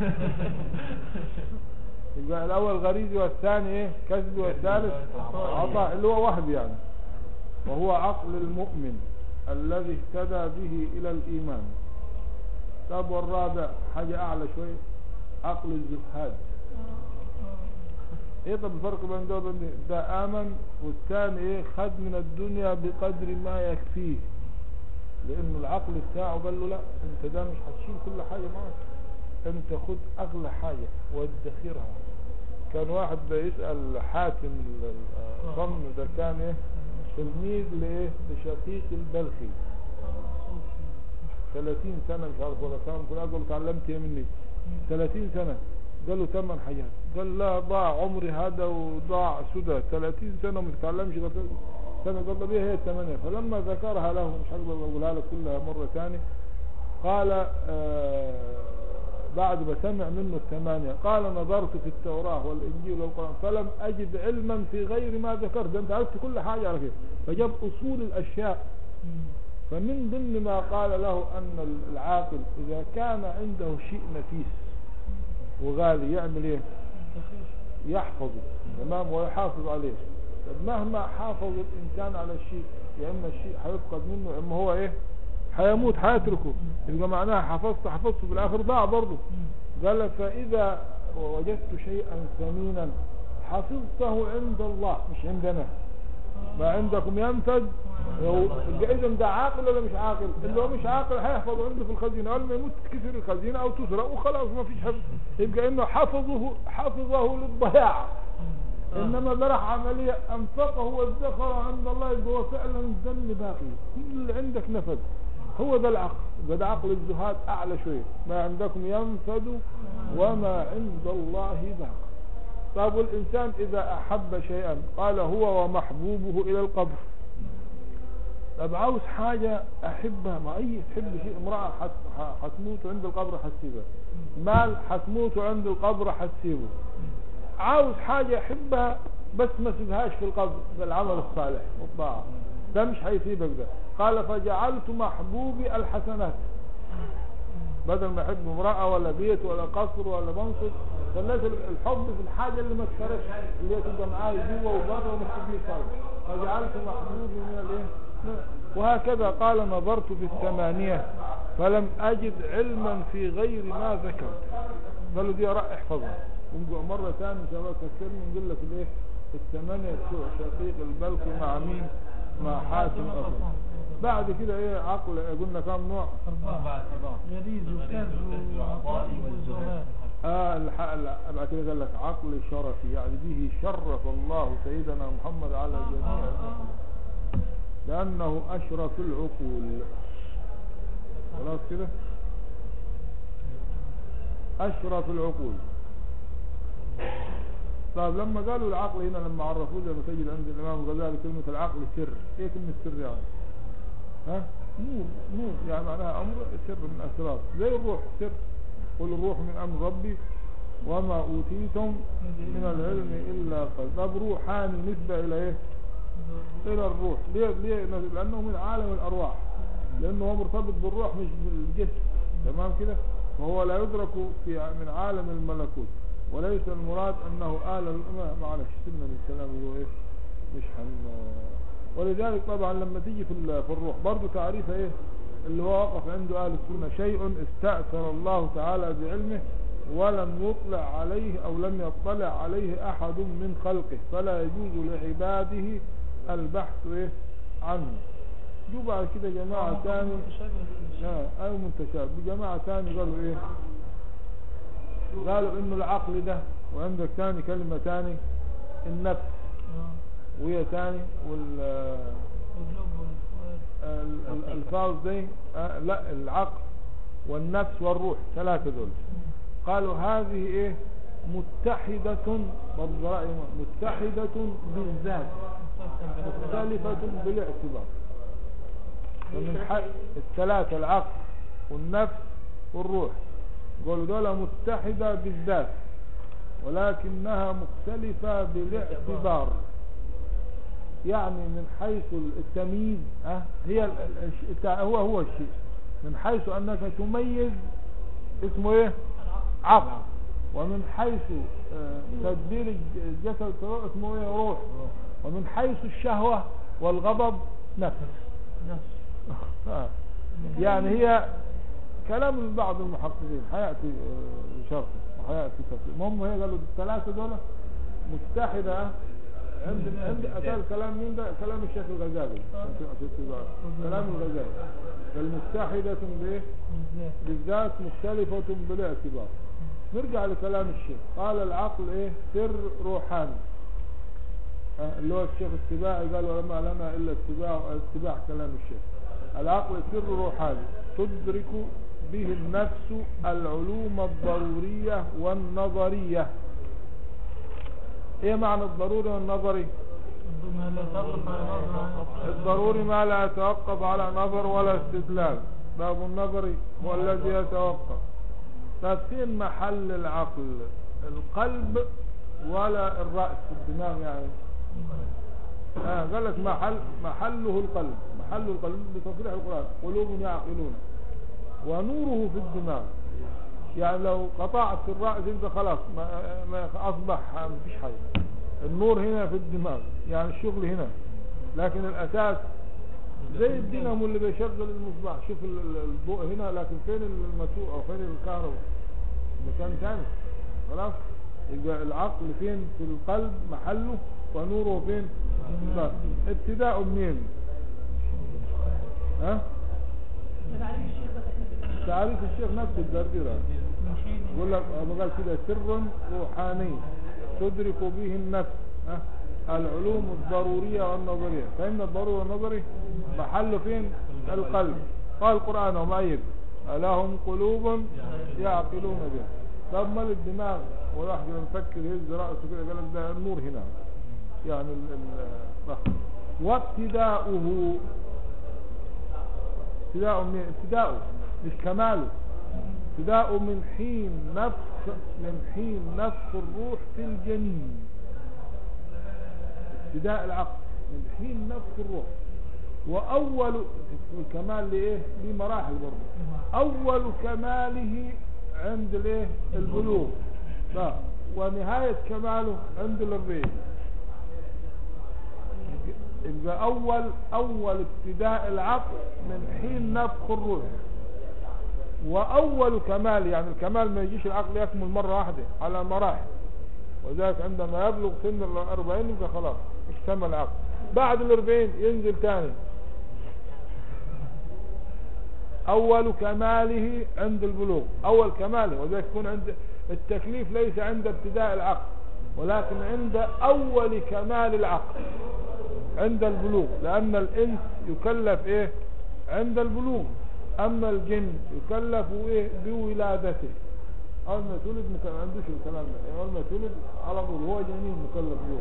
يبقى الاول غريزي والثاني ايه كسبي والثالث عطاء اللي هو وهب يعني وهو عقل المؤمن الذي اهتدى به الى الايمان طب والرابع حاجة اعلى شوية عقل الزهاد ايه طب الفرق بين ده وبين ده ده امن والثاني ايه خد من الدنيا بقدر ما يكفيه لان العقل بتاعه قال له لا انت ده مش هتشيل كل حاجة معك انت خد اغلى حاجة وادخرها كان واحد بيسأل حاتم ال- ال- الصم ده كان ايه تلميذ لايه لشقيق البلخي 30 سنة مش عارف ولا كام كل اقول اتعلمت ايه مني 30 سنة قال له ثمان حاجات قال لا ضاع عمري هذا وضاع سدى 30 سنة ما تتعلمش غير سنة قال له بيه هي الثمانية فلما ذكرها له مش هقدر اقولها لك كلها مرة ثانية قال آه بعد ما سمع منه الثمانية قال نظرت في التوراة والإنجيل والقرآن فلم أجد علما في غير ما ذكرت ده أنت عرفت كل حاجة على كده فجاب أصول الأشياء فمن ضمن ما قال له أن العاقل إذا كان عنده شيء نفيس وغالي يعمل إيه يحفظه تمام ويحافظ عليه طب مهما حافظ الإنسان على الشيء يا إما الشيء هيفقد منه يا إما هو إيه هيموت هيتركه يبقى معناها حفظت حفظته في الآخر ضاع برضه قال فإذا وجدت شيئا ثمينا حفظته عند الله مش عندنا ما عندكم ينفد إذا ده عاقل ولا مش عاقل اللي هو مش عاقل هيحفظ عنده في الخزينة أول ما يموت تكسر الخزينة أو تسرق وخلاص ما فيش حفظ يبقى إنه حفظه حفظه للضياع إنما ده راح عملية أنفقه وادخر عند الله يبقى هو فعلا الذم باقي كل اللي عندك نفد هو ده العقل يبقى ده عقل الزهاد أعلى شوية ما عندكم ينفد وما عند الله باق طيب والإنسان إذا أحب شيئا قال هو ومحبوبه إلى القبر طب عاوز حاجة أحبها ما أي تحب شيء امرأة حت- ح- حتموت عند القبر حتسيبها مال حتموت عند القبر حتسيبه عاوز حاجة يحبها بس ما سيبهاش في القبر بالعمل الصالح والطاعة ده مش هيسيبك ده قال فجعلت محبوبي الحسنات بدل ما يحب امرأة ولا بيت ولا قصر ولا منصب خليت الحب في الحاجة اللي ما تفرقش اللي هي تبقى معاي جوه وبره ومش تجيب فرق فجعلت محبوبي من الايه وهكذا قال نظرت في الثمانية فلم أجد علما في غير ما ذكرت قالوا دي رأي احفظها ونقول مرة ثانية إن شاء الله تفسرني نقول لك الايه الثمانية بتوع شقيق البلخي مع مين مع حاتم أصلا بعد كده ايه عقل قلنا كام نوع
أربعة غريز وكاز وعطاء وزهاد
آه الح... لا بعد كده قال لك عقل شرفي يعني به شرف الله سيدنا محمد على جميع المخلوقين لأنه أشرف العقول خلاص كده أشرف العقول طيب لما قالوا العقل هنا لما عرفوه زي ما تجد عند الإمام الغزالي كلمة العقل سر إيه كلمة سر يعني ها نور نور يعني معناها أمر سر من أسرار زي الروح سر قل الروح من أمر ربي وما أوتيتم من العلم إلا قل طب روحاني نسبة إلى إيه إلى الروح ليه ليه لأنه من عالم الأرواح لأنه هو مرتبط بالروح مش بالجسم تمام كده وهو لا يدرك في من عالم الملكوت وليس المراد أنه آل ما- معلش سيبنا من الكلام اللي هو إيه مش حن ولذلك طبعا لما تيجي في ال- في الروح برضه تعريفها إيه اللي هو وقف عنده أهل السنة شيء استأثر الله تعالى بعلمه ولم يطلع عليه أو لم يطلع عليه أحد من خلقه فلا يجوز لعباده البحث إيه عنه جو بعد كده جماعة ثاني اه أو متشابه جماعة ثاني قالوا إيه قالوا إنه العقل ده وعندك ثاني كلمة ثاني النفس وهي ثاني وال
واللب والفؤاد
ال- ال- الألفاظ دي آه لا العقل والنفس والروح ثلاثة دول قالوا هذه ايه متحدة برضه رأي متحدة بالذات مختلفة بالاعتبار ومن حق الثلاثة العقل والنفس والروح قالوا دول متحدة بالذات ولكنها مختلفة بالاعتبار يعني من حيث التمييز ها هي ال- ال- الش- التع- هو هو الشيء من حيث انك تميز اسمه ايه عقل ومن حيث آه، تدبير الج- الجسد سواء اسمه ايه روح ومن حيث الشهوة والغضب نفس آه. يعني هي كلام بعض المحققين حياتي آه، شرط وحياتي تفصيل المهم هي قالوا الثلاثة دول متحدة عند عند أتى الكلام مين ده كلام الشيخ الغزالي كلام الغزالي المتحدة بايه
بالذات
بالذات مختلفة بالاعتبار نرجع لكلام الشيخ قال العقل ايه سر روحاني آه، اللي هو الشيخ السباعي قال وما لنا الا اتباع اتباع كلام الشيخ العقل سر روحاني تدرك به النفس العلوم الضرورية والنظرية ايه معنى الضروري والنظري
ما لا تقف على نظر
الضروري ما لا يتوقف على نظر ولا استدلال باب النظري هو الذي يتوقف طيب فين محل العقل القلب ولا الرأس الدماغ يعني آه قال لك محل محله القلب محل القلب بتصريح القرآن قلوب يعقلون ونوره في الدماغ يعني لو قطعت الرأس انت خلاص ما, ما اصبح ما فيش حاجة النور هنا في الدماغ يعني الشغل هنا لكن الاساس زي الدينامو اللي بيشغل المصباح شوف ال- ال- الضوء هنا لكن فين المسوق او فين الكهرباء مكان ثاني خلاص يبقى العقل فين في القلب محله ونوره فين في الدماغ ابتداء منين ها تعريف الشيخ نفسه الدردرة
من حين
يقول لك أبو قال كده سر روحاني تدرك به النفس ها؟ العلوم الضرورية والنظرية فإن الضروري والنظري محله فين القلب قال القرآن ومؤيد لهم قلوب يعقلون بها طب مال الدماغ وواحد لما يفكر يهز رأسه كده قال لك ده النور هنا يعني ال ال وابتداؤه ابتداء من ابتداؤه مش كماله ابتداء من حين نفخ من حين نفخ الروح في الجنين ابتداء العقل من حين نفخ الروح واول الكمال لايه ليه مراحل برضه اول كماله عند الايه البلوغ لا ونهايه كماله عند الربيع يبقى اول اول ابتداء العقل من حين نفخ الروح واول كمال يعني الكمال ما يجيش العقل يكمل مره واحده على مراحل وذلك عندما يبلغ سن الأربعين يبقى خلاص اكتمل العقل بعد الأربعين ينزل تاني أول كماله عند البلوغ أول كماله وذلك يكون عند التكليف ليس عند ابتداء العقل ولكن عند أول كمال العقل عند البلوغ لأن الإنس يكلف إيه عند البلوغ أما الجن يكلف إيه بولادته أول ما تولد مك- ما عندوش الكلام ده أول ما تولد على طول هو جنين مكلف به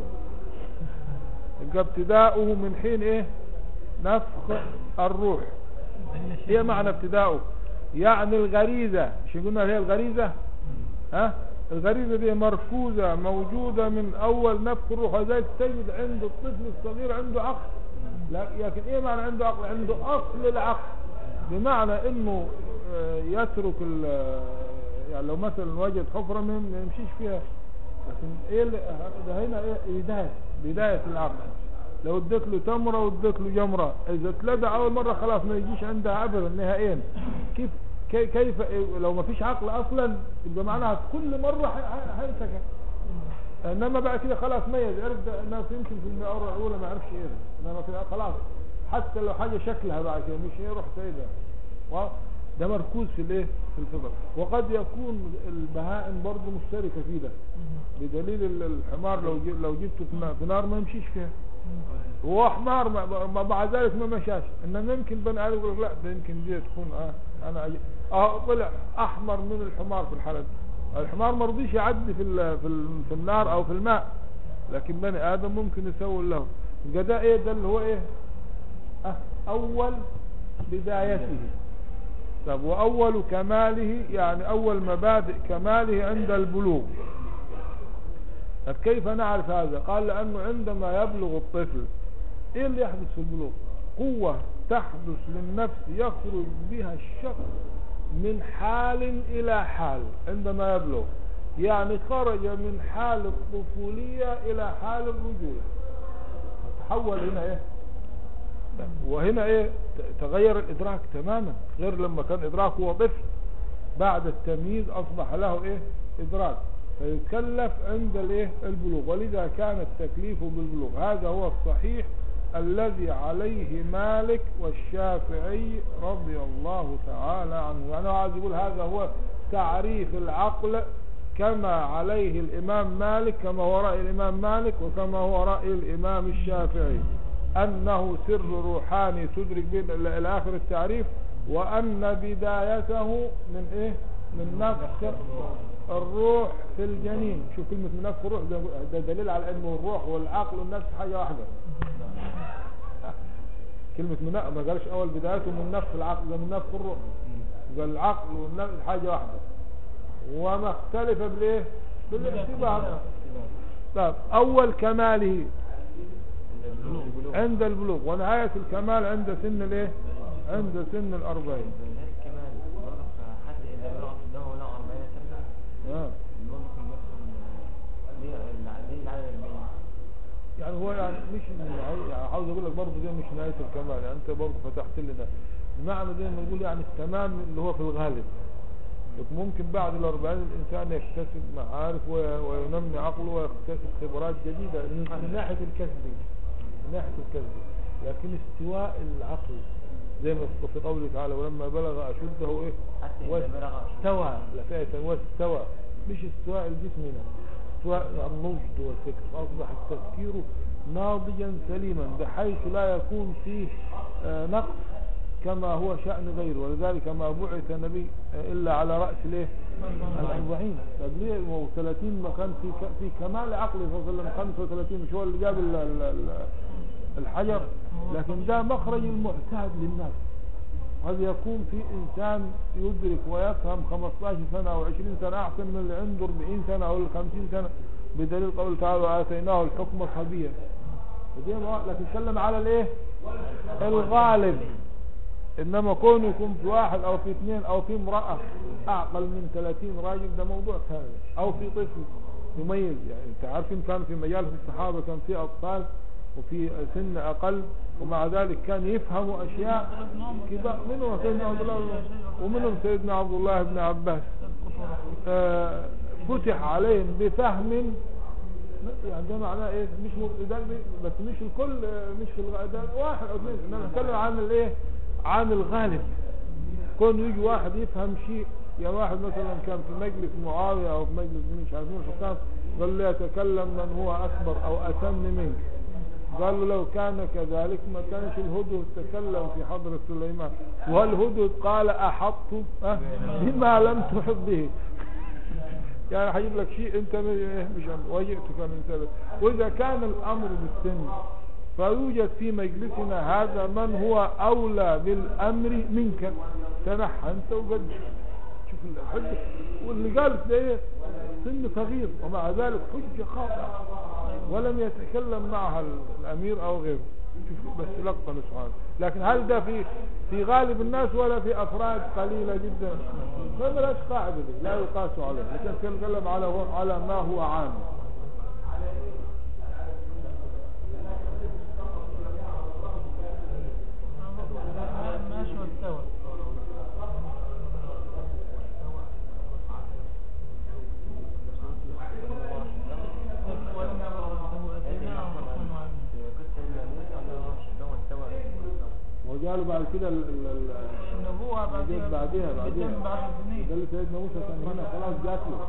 يبقى ابتداؤه من حين إيه نفخ الروح هي معنى ابتداؤه يعني الغريزة شو قلنا هي الغريزة ها الغريزة دي مركوزة موجودة من أول نفخ الروح وذلك تجد عند الطفل الصغير عنده عقل لا- لكن إيه معنى عنده عقل عنده أصل العقل بمعنى إنه آه، يترك ال- يعني لو مثلا وجد حفرة ما ما يمشيش فيها لكن إيه اللي- ده هنا إيه بداية بداية العقل لو اديت له تمرة واديت له جمرة اذا اتلدع اول مرة خلاص ما يجيش عندها ابدا نهائيا كيف كي- كيف لو ما فيش عقل اصلا يبقى معناها كل مرة ح- هيمسكها انما بعد كده خلاص ميز عرف ده الناس يمكن في المرة الاولى ما عرفش ايه ده. انما كده خلاص حتى لو حاجة شكلها بعد كده مش يروح سايبها و- ده مركوز في الايه في الفطر وقد يكون البهائم برضه مشتركة في ده بدليل ال- الحمار لو جي- لو جبته في نا- في نار ما يمشيش فيها هو حمار مع- مع مع ذلك ما مشاش انما يمكن بني ادم يقول لك لا ده يمكن دي تكون اه انا أجي. اه طلع احمر من الحمار في الحالة دي الحمار ما رضيش يعدي في ال في, ال في النار او في الماء لكن بني ادم ممكن يسوي له يبقى ده ايه ده اللي هو ايه آه اول بدايته طب واول كماله يعني اول مبادئ كماله عند البلوغ طب كيف نعرف هذا قال لأنه عندما يبلغ الطفل إيه اللي يحدث في البلوغ قوة تحدث للنفس يخرج بها الشخص من حال إلى حال عندما يبلغ يعني خرج من حال الطفولية إلى حال الرجولة تحول هنا إيه وهنا إيه ت- تغير الإدراك تماما غير لما كان إدراكه هو طفل بعد التمييز أصبح له إيه إدراك فيكلف عند الايه البلوغ ولذا كان التكليف بالبلوغ هذا هو الصحيح الذي عليه مالك والشافعي رضي الله تعالى عنه يعني هو عايز يقول هذا هو تعريف العقل كما عليه الإمام مالك كما هو رأي الإمام مالك وكما هو رأي الإمام الشافعي أنه سر روحاني تدرك به إلى إلى آخر التعريف وأن بدايته من إيه من نفخ الروح في الجنين شوف كلمة من نفخ الروح ده, ده دليل على أنه الروح والعقل والنفس حاجة واحدة كلمة من نفخ ما قالش أول بدايته من نفخ العقل ده من نفخ الروح قال العقل والنفس حاجة واحدة وما اختلف بالايه بالاعتبار طيب اول كماله عند البلوغ ونهاية الكمال عند سن الايه عند سن الأربعين
نهاية الكمال برضك حد إذا بلغ في الدواء ولغ 40 سنة
آه.
برضك يدخل ليه الع- ليه العدد 40
يعني هو يعني مش النهاية- يعني عاوز اقول لك برضه دي مش نهاية الكمال يعني انت برضه فتحت لي ده المعنى زي ما نقول يعني التمام اللي هو في الغالب لكن ممكن بعد الأربعين الإنسان يكتسب معارف وي- وينمي عقله ويكتسب خبرات جديدة من من ناحية الكسب من ناحية الكسب لكن استواء العقل زي ما في قوله تعالى ولما بلغ أشده إيه
حتى إذا بلغ
واستوى لا فئة واستوى مش استواء الجسم هنا استواء النضج والفكر أصبح التفكير ناضجا سليما بحيث لا يكون فيه آه، نقص كما هو شأن غيره ولذلك ما بعث النبي آه، إلا على رأس ليه الأربعين طب ليه هو 30 ما كان في ك- في كمال عقله صلى الله عليه وسلم 35 مش هو اللي جاب ال- ال- ال- الحجر لكن ده مخرج المعتاد للناس قد يكون في إنسان يدرك ويفهم 15 سنة أو 20 سنة أحسن من اللي عنده 40 سنة أو 50 سنة بدليل قول تعالى وآتيناه الحكم صبيا ودي ما- لكن تكلم على الايه الغالب انما كون يكون في واحد او في اثنين او في امرأة اعقل من 30 راجل ده موضوع ثاني او في طفل يميز يعني انت عارفين كان في مجال في الصحابة كان في اطفال وفي سن اقل ومع ذلك كان يفهموا اشياء كبار منهم سيدنا عبد الله ومنهم سيدنا عبد الله بن عباس آه، فتح عليهم بفهم يعني ده معناه ايه مش م- ده بس مش الكل آه، مش في الغ... ده واحد او اثنين انما نتكلم عن الايه عن الغالب كون يجي واحد يفهم شيء يا واحد مثلا كان في مجلس معاوية او في مجلس مين مش عارف مين الحكام قال له يتكلم من هو اكبر او اسن منك قال له لو كان كذلك ما كانش الهدهد تكلم في حضرة سليمان والهدهد قال احط أه بما لم تحط به يعني هجيب لك شيء انت م- مش عم- وجئتك من سبب واذا كان الامر بالسن فيوجد في مجلسنا هذا من هو اولى بالامر منك تنحى انت وقد شوف الحجة واللي قال ده ايه سن صغير ومع ذلك حجة خاطئة ولم يتكلم معها الامير او غيره شوف بس لقطة سبحانه لكن هل ده في في غالب الناس ولا في افراد قليلة جدا ما بلاش قاعدة دي لا يقاس عليه لكن نتكلم على هو على ما هو عام
ماشي واستوى ولم يبلغ الدهو أتيناه حكما وعلما
في قصة الموسى الله شبه استوى
وقالوا بعد كده ال- ال- ال-
النبوة
جيت
بعدها
بعدها بعدها
بتم بعشر سنين
ده اللي سيدنا موسى كان هنا خلاص جات له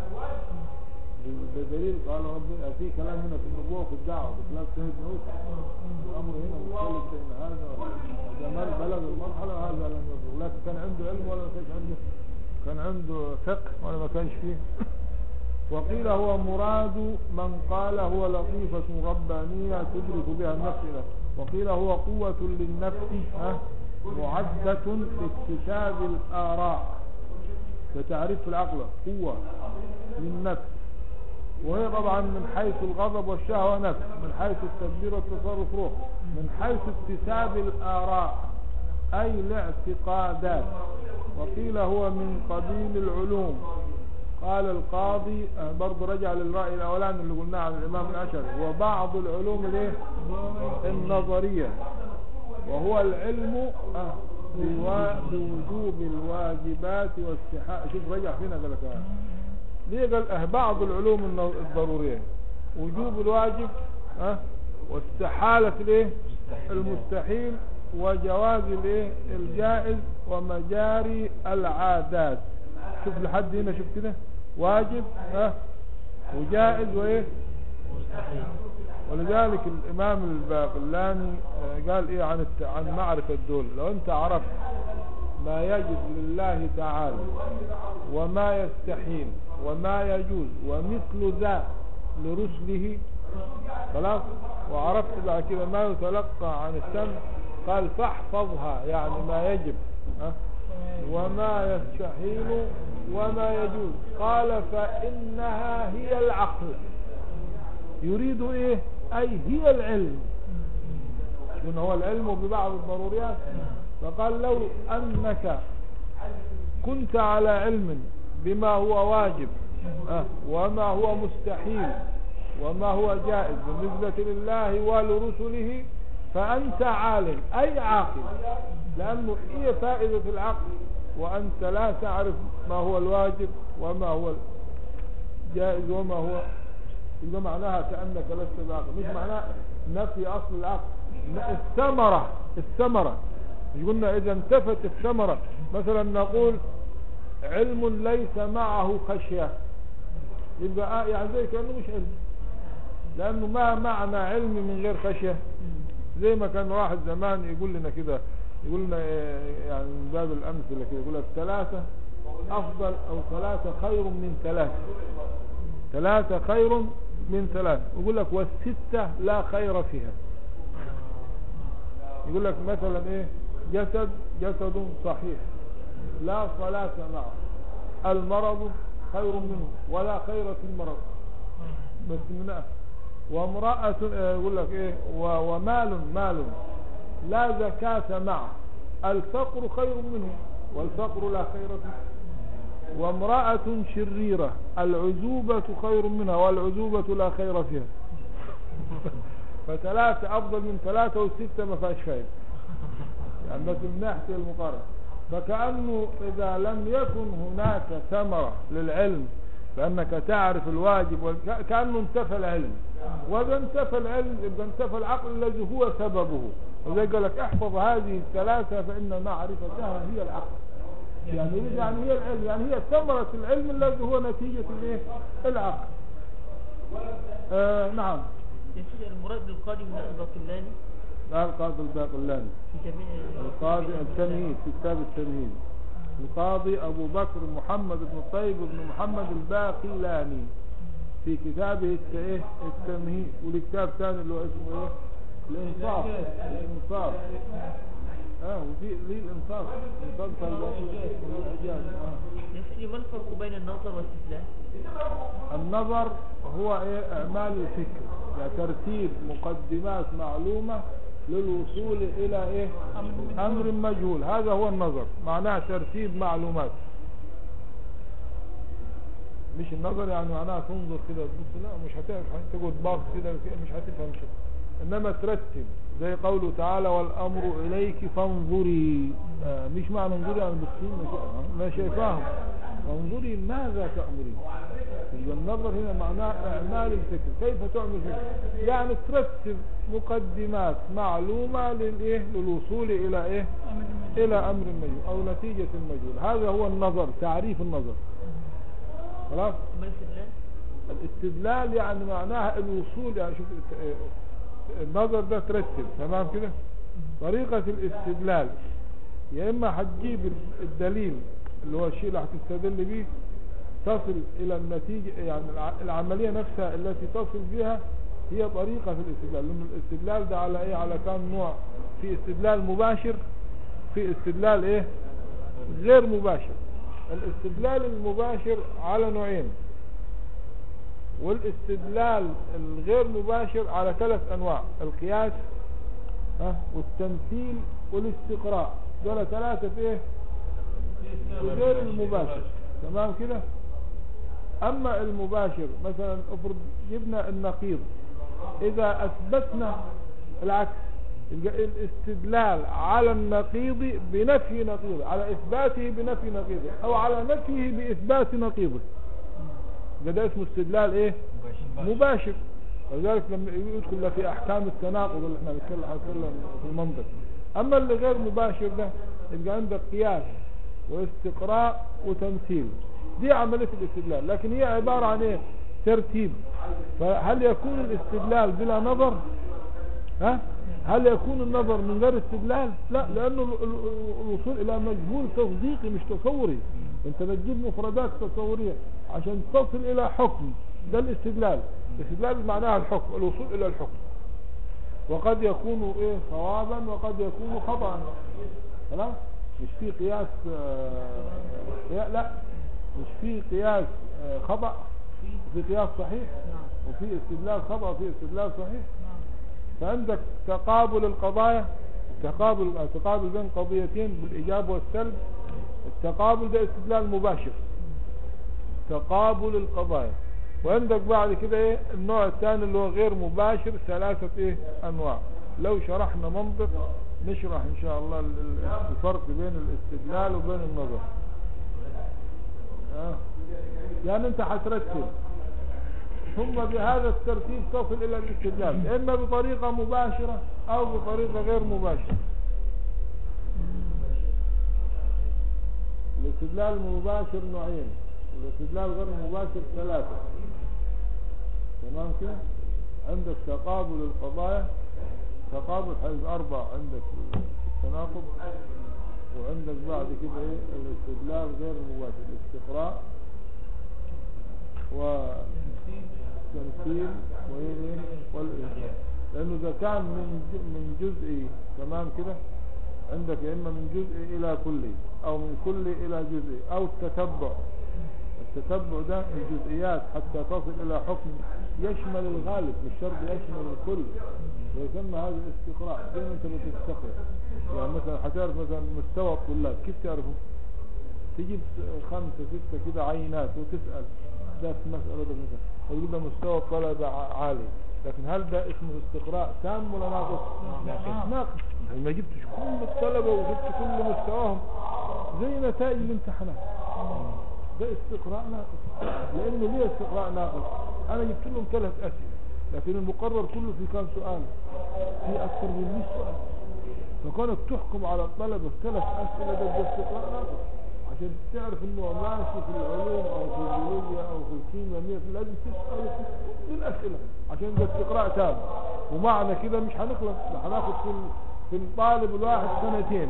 بدليل قال ربنا في كلام هنا في النبوة وفي الدعوة بخلاف سيدنا موسى الأمر هنا مختلف بين هذا وجمال بلغ المرحلة وهذا لم يبلغ لكن كان عنده علم ولا ما كانش عنده كان عنده فقه ولا ما كانش فيه وقيل هو مراد من قال هو لطيفة ربانية تدرك بها النفس له وقيل هو قوة للنفس ها معدة لاكتساب الآراء كتعريف في العقل قوة للنفس وهي طبعا من حيث الغضب والشهوة نفس من حيث التدبير والتصرف روح من حيث اكتساب الآراء أي الاعتقادات وقيل هو من قبيل العلوم قال القاضي آه، برضه رجع للرأي الأولاني اللي قلناه عن الإمام الأشعري وبعض العلوم الايه النظرية وهو العلم آه، بوا- بوجوب الواجبات واستحاء شوف رجع فينا قال لك آه. ليه قال آه، بعض العلوم النو- الضرورية وجوب الواجب ها واستحالة الايه المستحيل وجواز الايه الجائز ومجاري العادات شوف لحد هنا شوف كده واجب ها وجائز وايه ولذلك الامام الباقلاني آه، قال ايه عن الت... عن معرفة دول لو انت عرفت ما يجب لله تعالى وما يستحيل وما يجوز ومثل ذا لرسله خلاص وعرفت بعد كده ما يتلقى عن السمع قال فاحفظها يعني ما يجب ها وما يستحيل وما يجوز قال فإنها هي العقل يريد ايه اي هي العلم لأن هو العلم ببعض الضروريات فقال لو أنك كنت على علم بما هو واجب آه، وما هو مستحيل وما هو جائز بالنسبة لله ولرسله فأنت عالم أي عاقل لأنه هي فائدة العقل وأنت لا تعرف ما هو الواجب وما هو الجائز وما هو إذا معناها كأنك لست بعقل مش معناه نفي أصل العقل لا، الثمرة الثمرة مش قلنا إذا انتفت الثمرة مثلا نقول علم ليس معه خشية يبقى آه يعني زي كأنه مش علم لأنه ما معنى علم من غير خشية زي ما كان واحد زمان يقول لنا كده يقول لنا آه، يعني من باب الأمثلة كده يقول لك ثلاثة أفضل أو ثلاثة خير من ثلاثة ثلاثة خير من ثلاثة يقول لك والستة لا خير فيها يقول لك مثلا ايه جسد جسد صحيح لا صلاة معه المرض خير منه ولا خير في المرض بس من وامرأة آه، يقول لك ايه و- ومال مال لا زكاة معه الفقر خير منه والفقر لا خير فيه وامرأة شريرة العزوبة خير منها والعزوبة لا خير فيها فثلاثة أفضل من ثلاثة وستة ما فيهاش فايدة يعني بس من ناحية المقارنة فكأنه إذا لم يكن هناك ثمرة للعلم لأنك تعرف الواجب والك- كأنه انتفى العلم وإذا انتفى العلم يبقى انتفى العقل الذي هو سببه وزي قال لك احفظ هذه الثلاثة فإن معرفتها هي العقل يعني يعني هي العلم يعني هي ثمرة العلم الذي هو نتيجة الايه العقل آه نعم
يا سيدي المراد بالقاضي من الباقلاني
قال القاضي الباقلاني
في جميع
القاضي التمهيد في كتاب التمهيد القاضي أبو بكر محمد بن طيب بن محمد الباقلاني في كتابه الت- إيه؟ التمهيد ولكتاب ثاني اللي هو اسمه ايه الانصاف الانصاف اه وفي ليه الانصاف انصاف الاعجاز اه
يا سيدي ما الفرق بين النظر والاستدلال؟
النظر هو ايه اعمال الفكر يعني ترتيب مقدمات معلومة للوصول الى ايه امر مجهول هذا هو النظر معناه ترتيب معلومات مش النظر يعني معناها تنظر كده تبص لا مش هتعرف تقعد باص كده مش هتفهم شيء انما ترتب زي قوله تعالى والامر اليك فانظري آه مش معنى انظري يعني بصين ما شايفاهم فانظري ماذا تأمرين يبقى النظر هنا معناه اعمال الفكر كيف تعمل فكر يعني ترتب مقدمات معلومة للايه للوصول الى ايه الى امر مجهول او نتيجة مجهول هذا هو النظر تعريف النظر خلاص
ما الاستدلال؟
الاستدلال يعني معناها الوصول يعني شوف الت- النظر ده ترتب تمام كده طريقة الاستدلال يا اما هتجيب الدليل اللي هو الشيء اللي هتستدل بيه تصل الى النتيجة يعني الع- العملية نفسها التي تصل بها هي طريقة في الاستدلال لان الاستدلال ده على ايه على كام نوع في استدلال مباشر في استدلال ايه غير مباشر الاستدلال المباشر على نوعين والاستدلال الغير مباشر على ثلاث انواع القياس ها والتمثيل والاستقراء دول ثلاثة في ايه في غير المباشر تمام كده اما المباشر مثلا افرض جبنا النقيض اذا اثبتنا العكس يبقى الاستدلال على النقيض بنفي نقيضه على اثباته بنفي نقيضه او على نفيه باثبات نقيضه يبقى ده اسمه استدلال ايه مباشر ولذلك لما يدخل في احكام التناقض اللي احنا بنتكلم هنتكلم في المنطق اما اللي غير مباشر ده يبقى عندك قياس واستقراء وتمثيل دي عملية الاستدلال لكن هي عبارة عن ايه ترتيب فهل يكون الاستدلال بلا نظر ها هل يكون النظر من غير استدلال لا لانه ال- ال- الوصول الى مجهول تصديقي مش تصوري انت بتجيب مفردات تصورية عشان تصل الى حكم ده الاستدلال الاستدلال معناها الحكم الوصول الى الحكم وقد يكون ايه صوابا وقد يكون خطأ خلاص مش في قياس آه، قيا- لا مش في قياس آه، خطأ في قياس صحيح وفي استدلال خطأ وفي استدلال صحيح فعندك تقابل القضايا تقابل تقابل بين قضيتين بالإيجاب والسلب التقابل ده استدلال مباشر تقابل القضايا وعندك بعد كده ايه النوع الثاني اللي هو غير مباشر ثلاثة ايه انواع لو شرحنا منطق نشرح ان شاء الله ال- ال- الفرق بين الاستدلال وبين النظر آه. يعني انت هترتب ثم بهذا الترتيب تصل الى الاستدلال اما بطريقة مباشرة او بطريقة غير مباشرة الاستدلال المباشر نوعين والاستدلال غير المباشر ثلاثة تمام كده عندك تقابل القضايا تقابل حيث أربع عندك التناقض وعندك بعد كده ايه الاستدلال غير المباشر الاستقراء والتمثيل وايه والإنكار لأنه إذا كان من ج- من جزئي تمام كده عندك يا إما من جزء إلى كلي أو من كلي إلى جزئي أو التتبع التتبع ده الجزئيات حتى تصل إلى حكم يشمل الغالب مش شرط يشمل الكل ويسمى هذا الاستقراء زي ما انت بتستقرأ يعني مثلا هتعرف مثلا مستوى الطلاب كيف تعرفه تجيب خمسة ستة كده عينات وتسأل ده في مسألة ده مثلا ويقول ده مستوى الطلبة ع- عالي لكن هل ده اسمه استقراء تام ولا ناقص؟
ناقص.
ناقص يعني ما جبتش كل الطلبة وجبت كل مستواهم زي نتائج الامتحانات ده استقراء ناقص لانه ليه استقراء ناقص انا جبت لهم ثلاث اسئله لكن المقرر كله في كام سؤال في اكثر من 100 سؤال فكونك تحكم على الطلبه في ثلاث اسئله ده ده استقراء ناقص عشان تعرف انه ماشي في العلوم او في البيولوجيا او في الكيمياء مية لازم تسال في كل الاسئله عشان ده استقراء تام ومعنى كده مش هنخلص ده هناخد في ال- في الطالب الواحد سنتين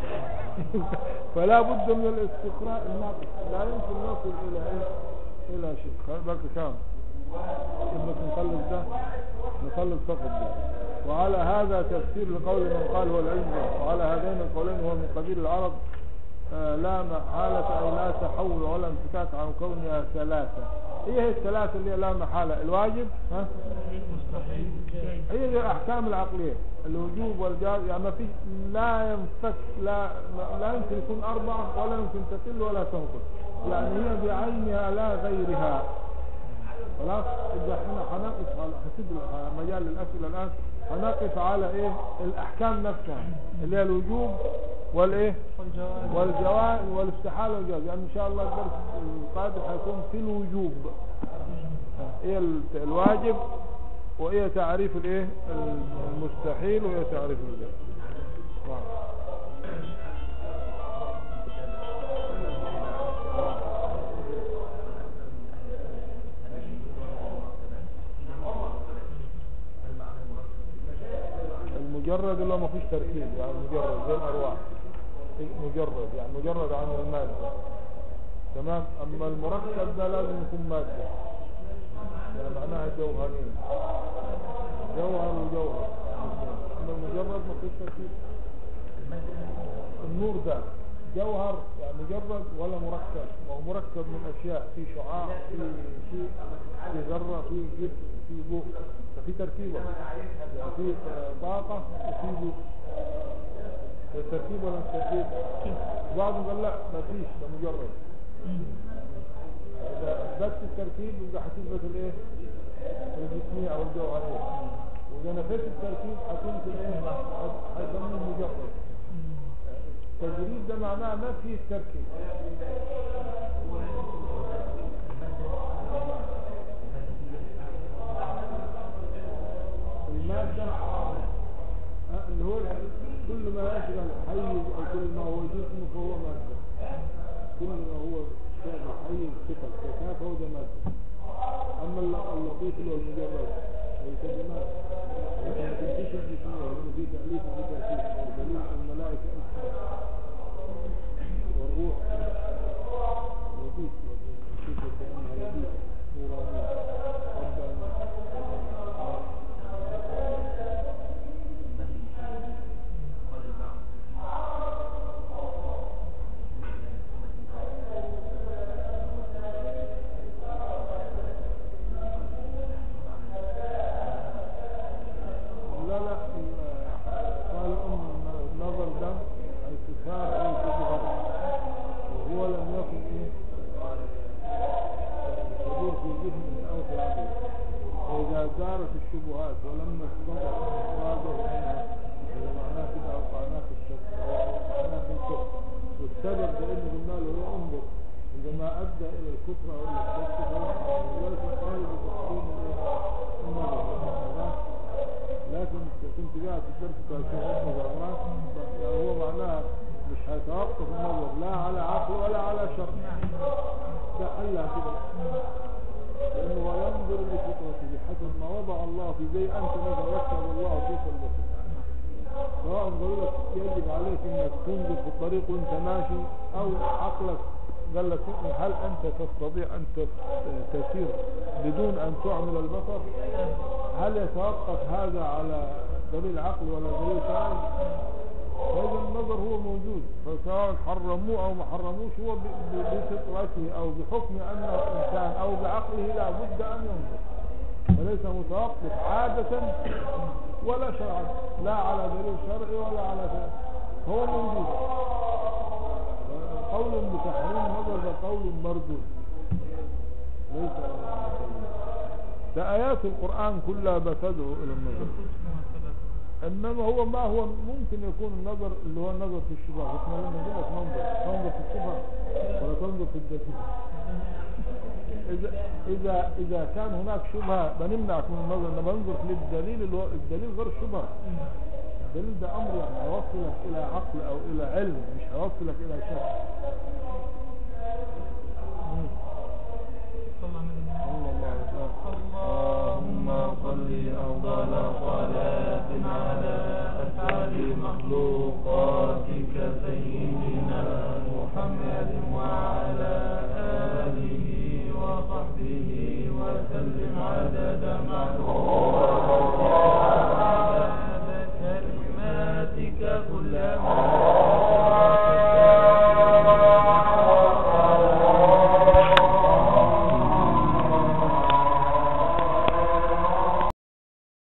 فلا بد من الاستقراء الناقص لا يمكن نصل الى ايه الى شيء خ- بقى كام بدك نخلص ده نخلص فقط ده وعلى هذا تفسير لقول من قال هو العلم ده. وعلى هذين القولين هو من قبيل العرب آه، لا محالة أي لا تحول ولا انفكاك عن كونها ثلاثة ايه هي الثلاثة اللي هي لا محالة الواجب ها
مستحيل جاي
هي دي الأحكام العقلية الوجوب والجواز يعني ما فيش لا ينفك لا لا يمكن يكون أربعة ولا يمكن تقل ولا تنقص يعني هي بعينها لا غيرها خلاص إذا احنا هنقف على حسب مجال الأسئلة الآن هنقف على إيه الأحكام نفسها اللي هي الوجوب والإيه
والجواز
والجواز والاستحالة والجواز يعني إن شاء الله الدرس القادم هيكون في الوجوب ايه ال- الواجب وايه تعريف الايه المستحيل وايه تعريف الجواز نعم. المجرد اللي هو ما فيش تركيب يعني مجرد زي الارواح مجرد يعني مجرد عن المادة تمام اما المركب ده لازم يكون مادة يعني معناها جوهرين جوهر وجوهر اما المجرد ما فيش تركيب النور ده جوهر يعني مجرد ولا مركب وهو مركب من اشياء في شعاع في شيء في ذره في جسم في بوق ففي تركيبه يعني في طاقه وفي بوق التركيب ولا مش تركيب بعضهم قال لا ما فيش ده مجرد إذا أثبتت التركيب يبقى هتثبت الايه الجسمية او الجوهرية واذا نفيت التركيب هتنفي الايه هيسموه مجرد التجريد ده معناه نفي التركيب المادة آه، اللي هو كل ما يشغل حيز او كل ما هو جسم فهو مادة كل ما هو شغل حيز ثقل كثافة هو ده مادة اما الل- اللطيف اللي هو المجرد هيسمى مادة لكن ما تنتهيش الجسمية لانه في تأليف وفي تركيب ودليل الملائكة أسماء والروح لطيف شوف بأنها لطيف نوراني رباني لا ثارت الشبهات ولم نستطع إخراجه منها إذا معناه كده أوقعناه في الشك أو أوقعناه في الكفر والسبب لأنه قلنا له يا انظر إذا ما أدى إلى الكفر أو إلى الشك فليس قال بتحكيم النظر تمام؟ لكن كنت قاعد في الدرس بتاع الشيخ أحمد عمران يعني هو معناها مش هيتوقف النظر لا على عقل ولا على شرع ده قالها كده لأنه هو ينظر بفطرته بحسب ما وضع الله في زي أنت مثلا ركب الله فيك البصر سواء قالوا لك يجب عليك انك تنظر في الطريق وانت ماشي او عقلك قال لك هل انت تستطيع ان تس- تسير بدون ان تعمل البصر هل يتوقف هذا على دليل عقل ولا دليل شرعي فإذا النظر هو موجود فسواء حرموه أو ما حرموش هو ب- ب- بفطرته أو بحكم أنه إنسان أو بعقله لا بد أن ينظر فليس متوقف عادة ولا شرعا لا على دليل شرعي ولا على شرع هو موجود قول بتحريم النظر ده قول مردود ليس ده آيات القرآن كلها بتدعو إلى النظر انما هو ما هو ممكن يكون النظر اللي هو النظر في الشبهه احنا لما نقول لك ننظر تنظر في الشبهه ولا تنظر في الدليل اذا اذا اذا كان هناك شبهه بنمنعك من النظر انما ننظر للدليل اللي هو الدليل غير الشبهه الدليل ده امر يعني هيوصلك الى عقل او الى علم مش هيوصلك الى شك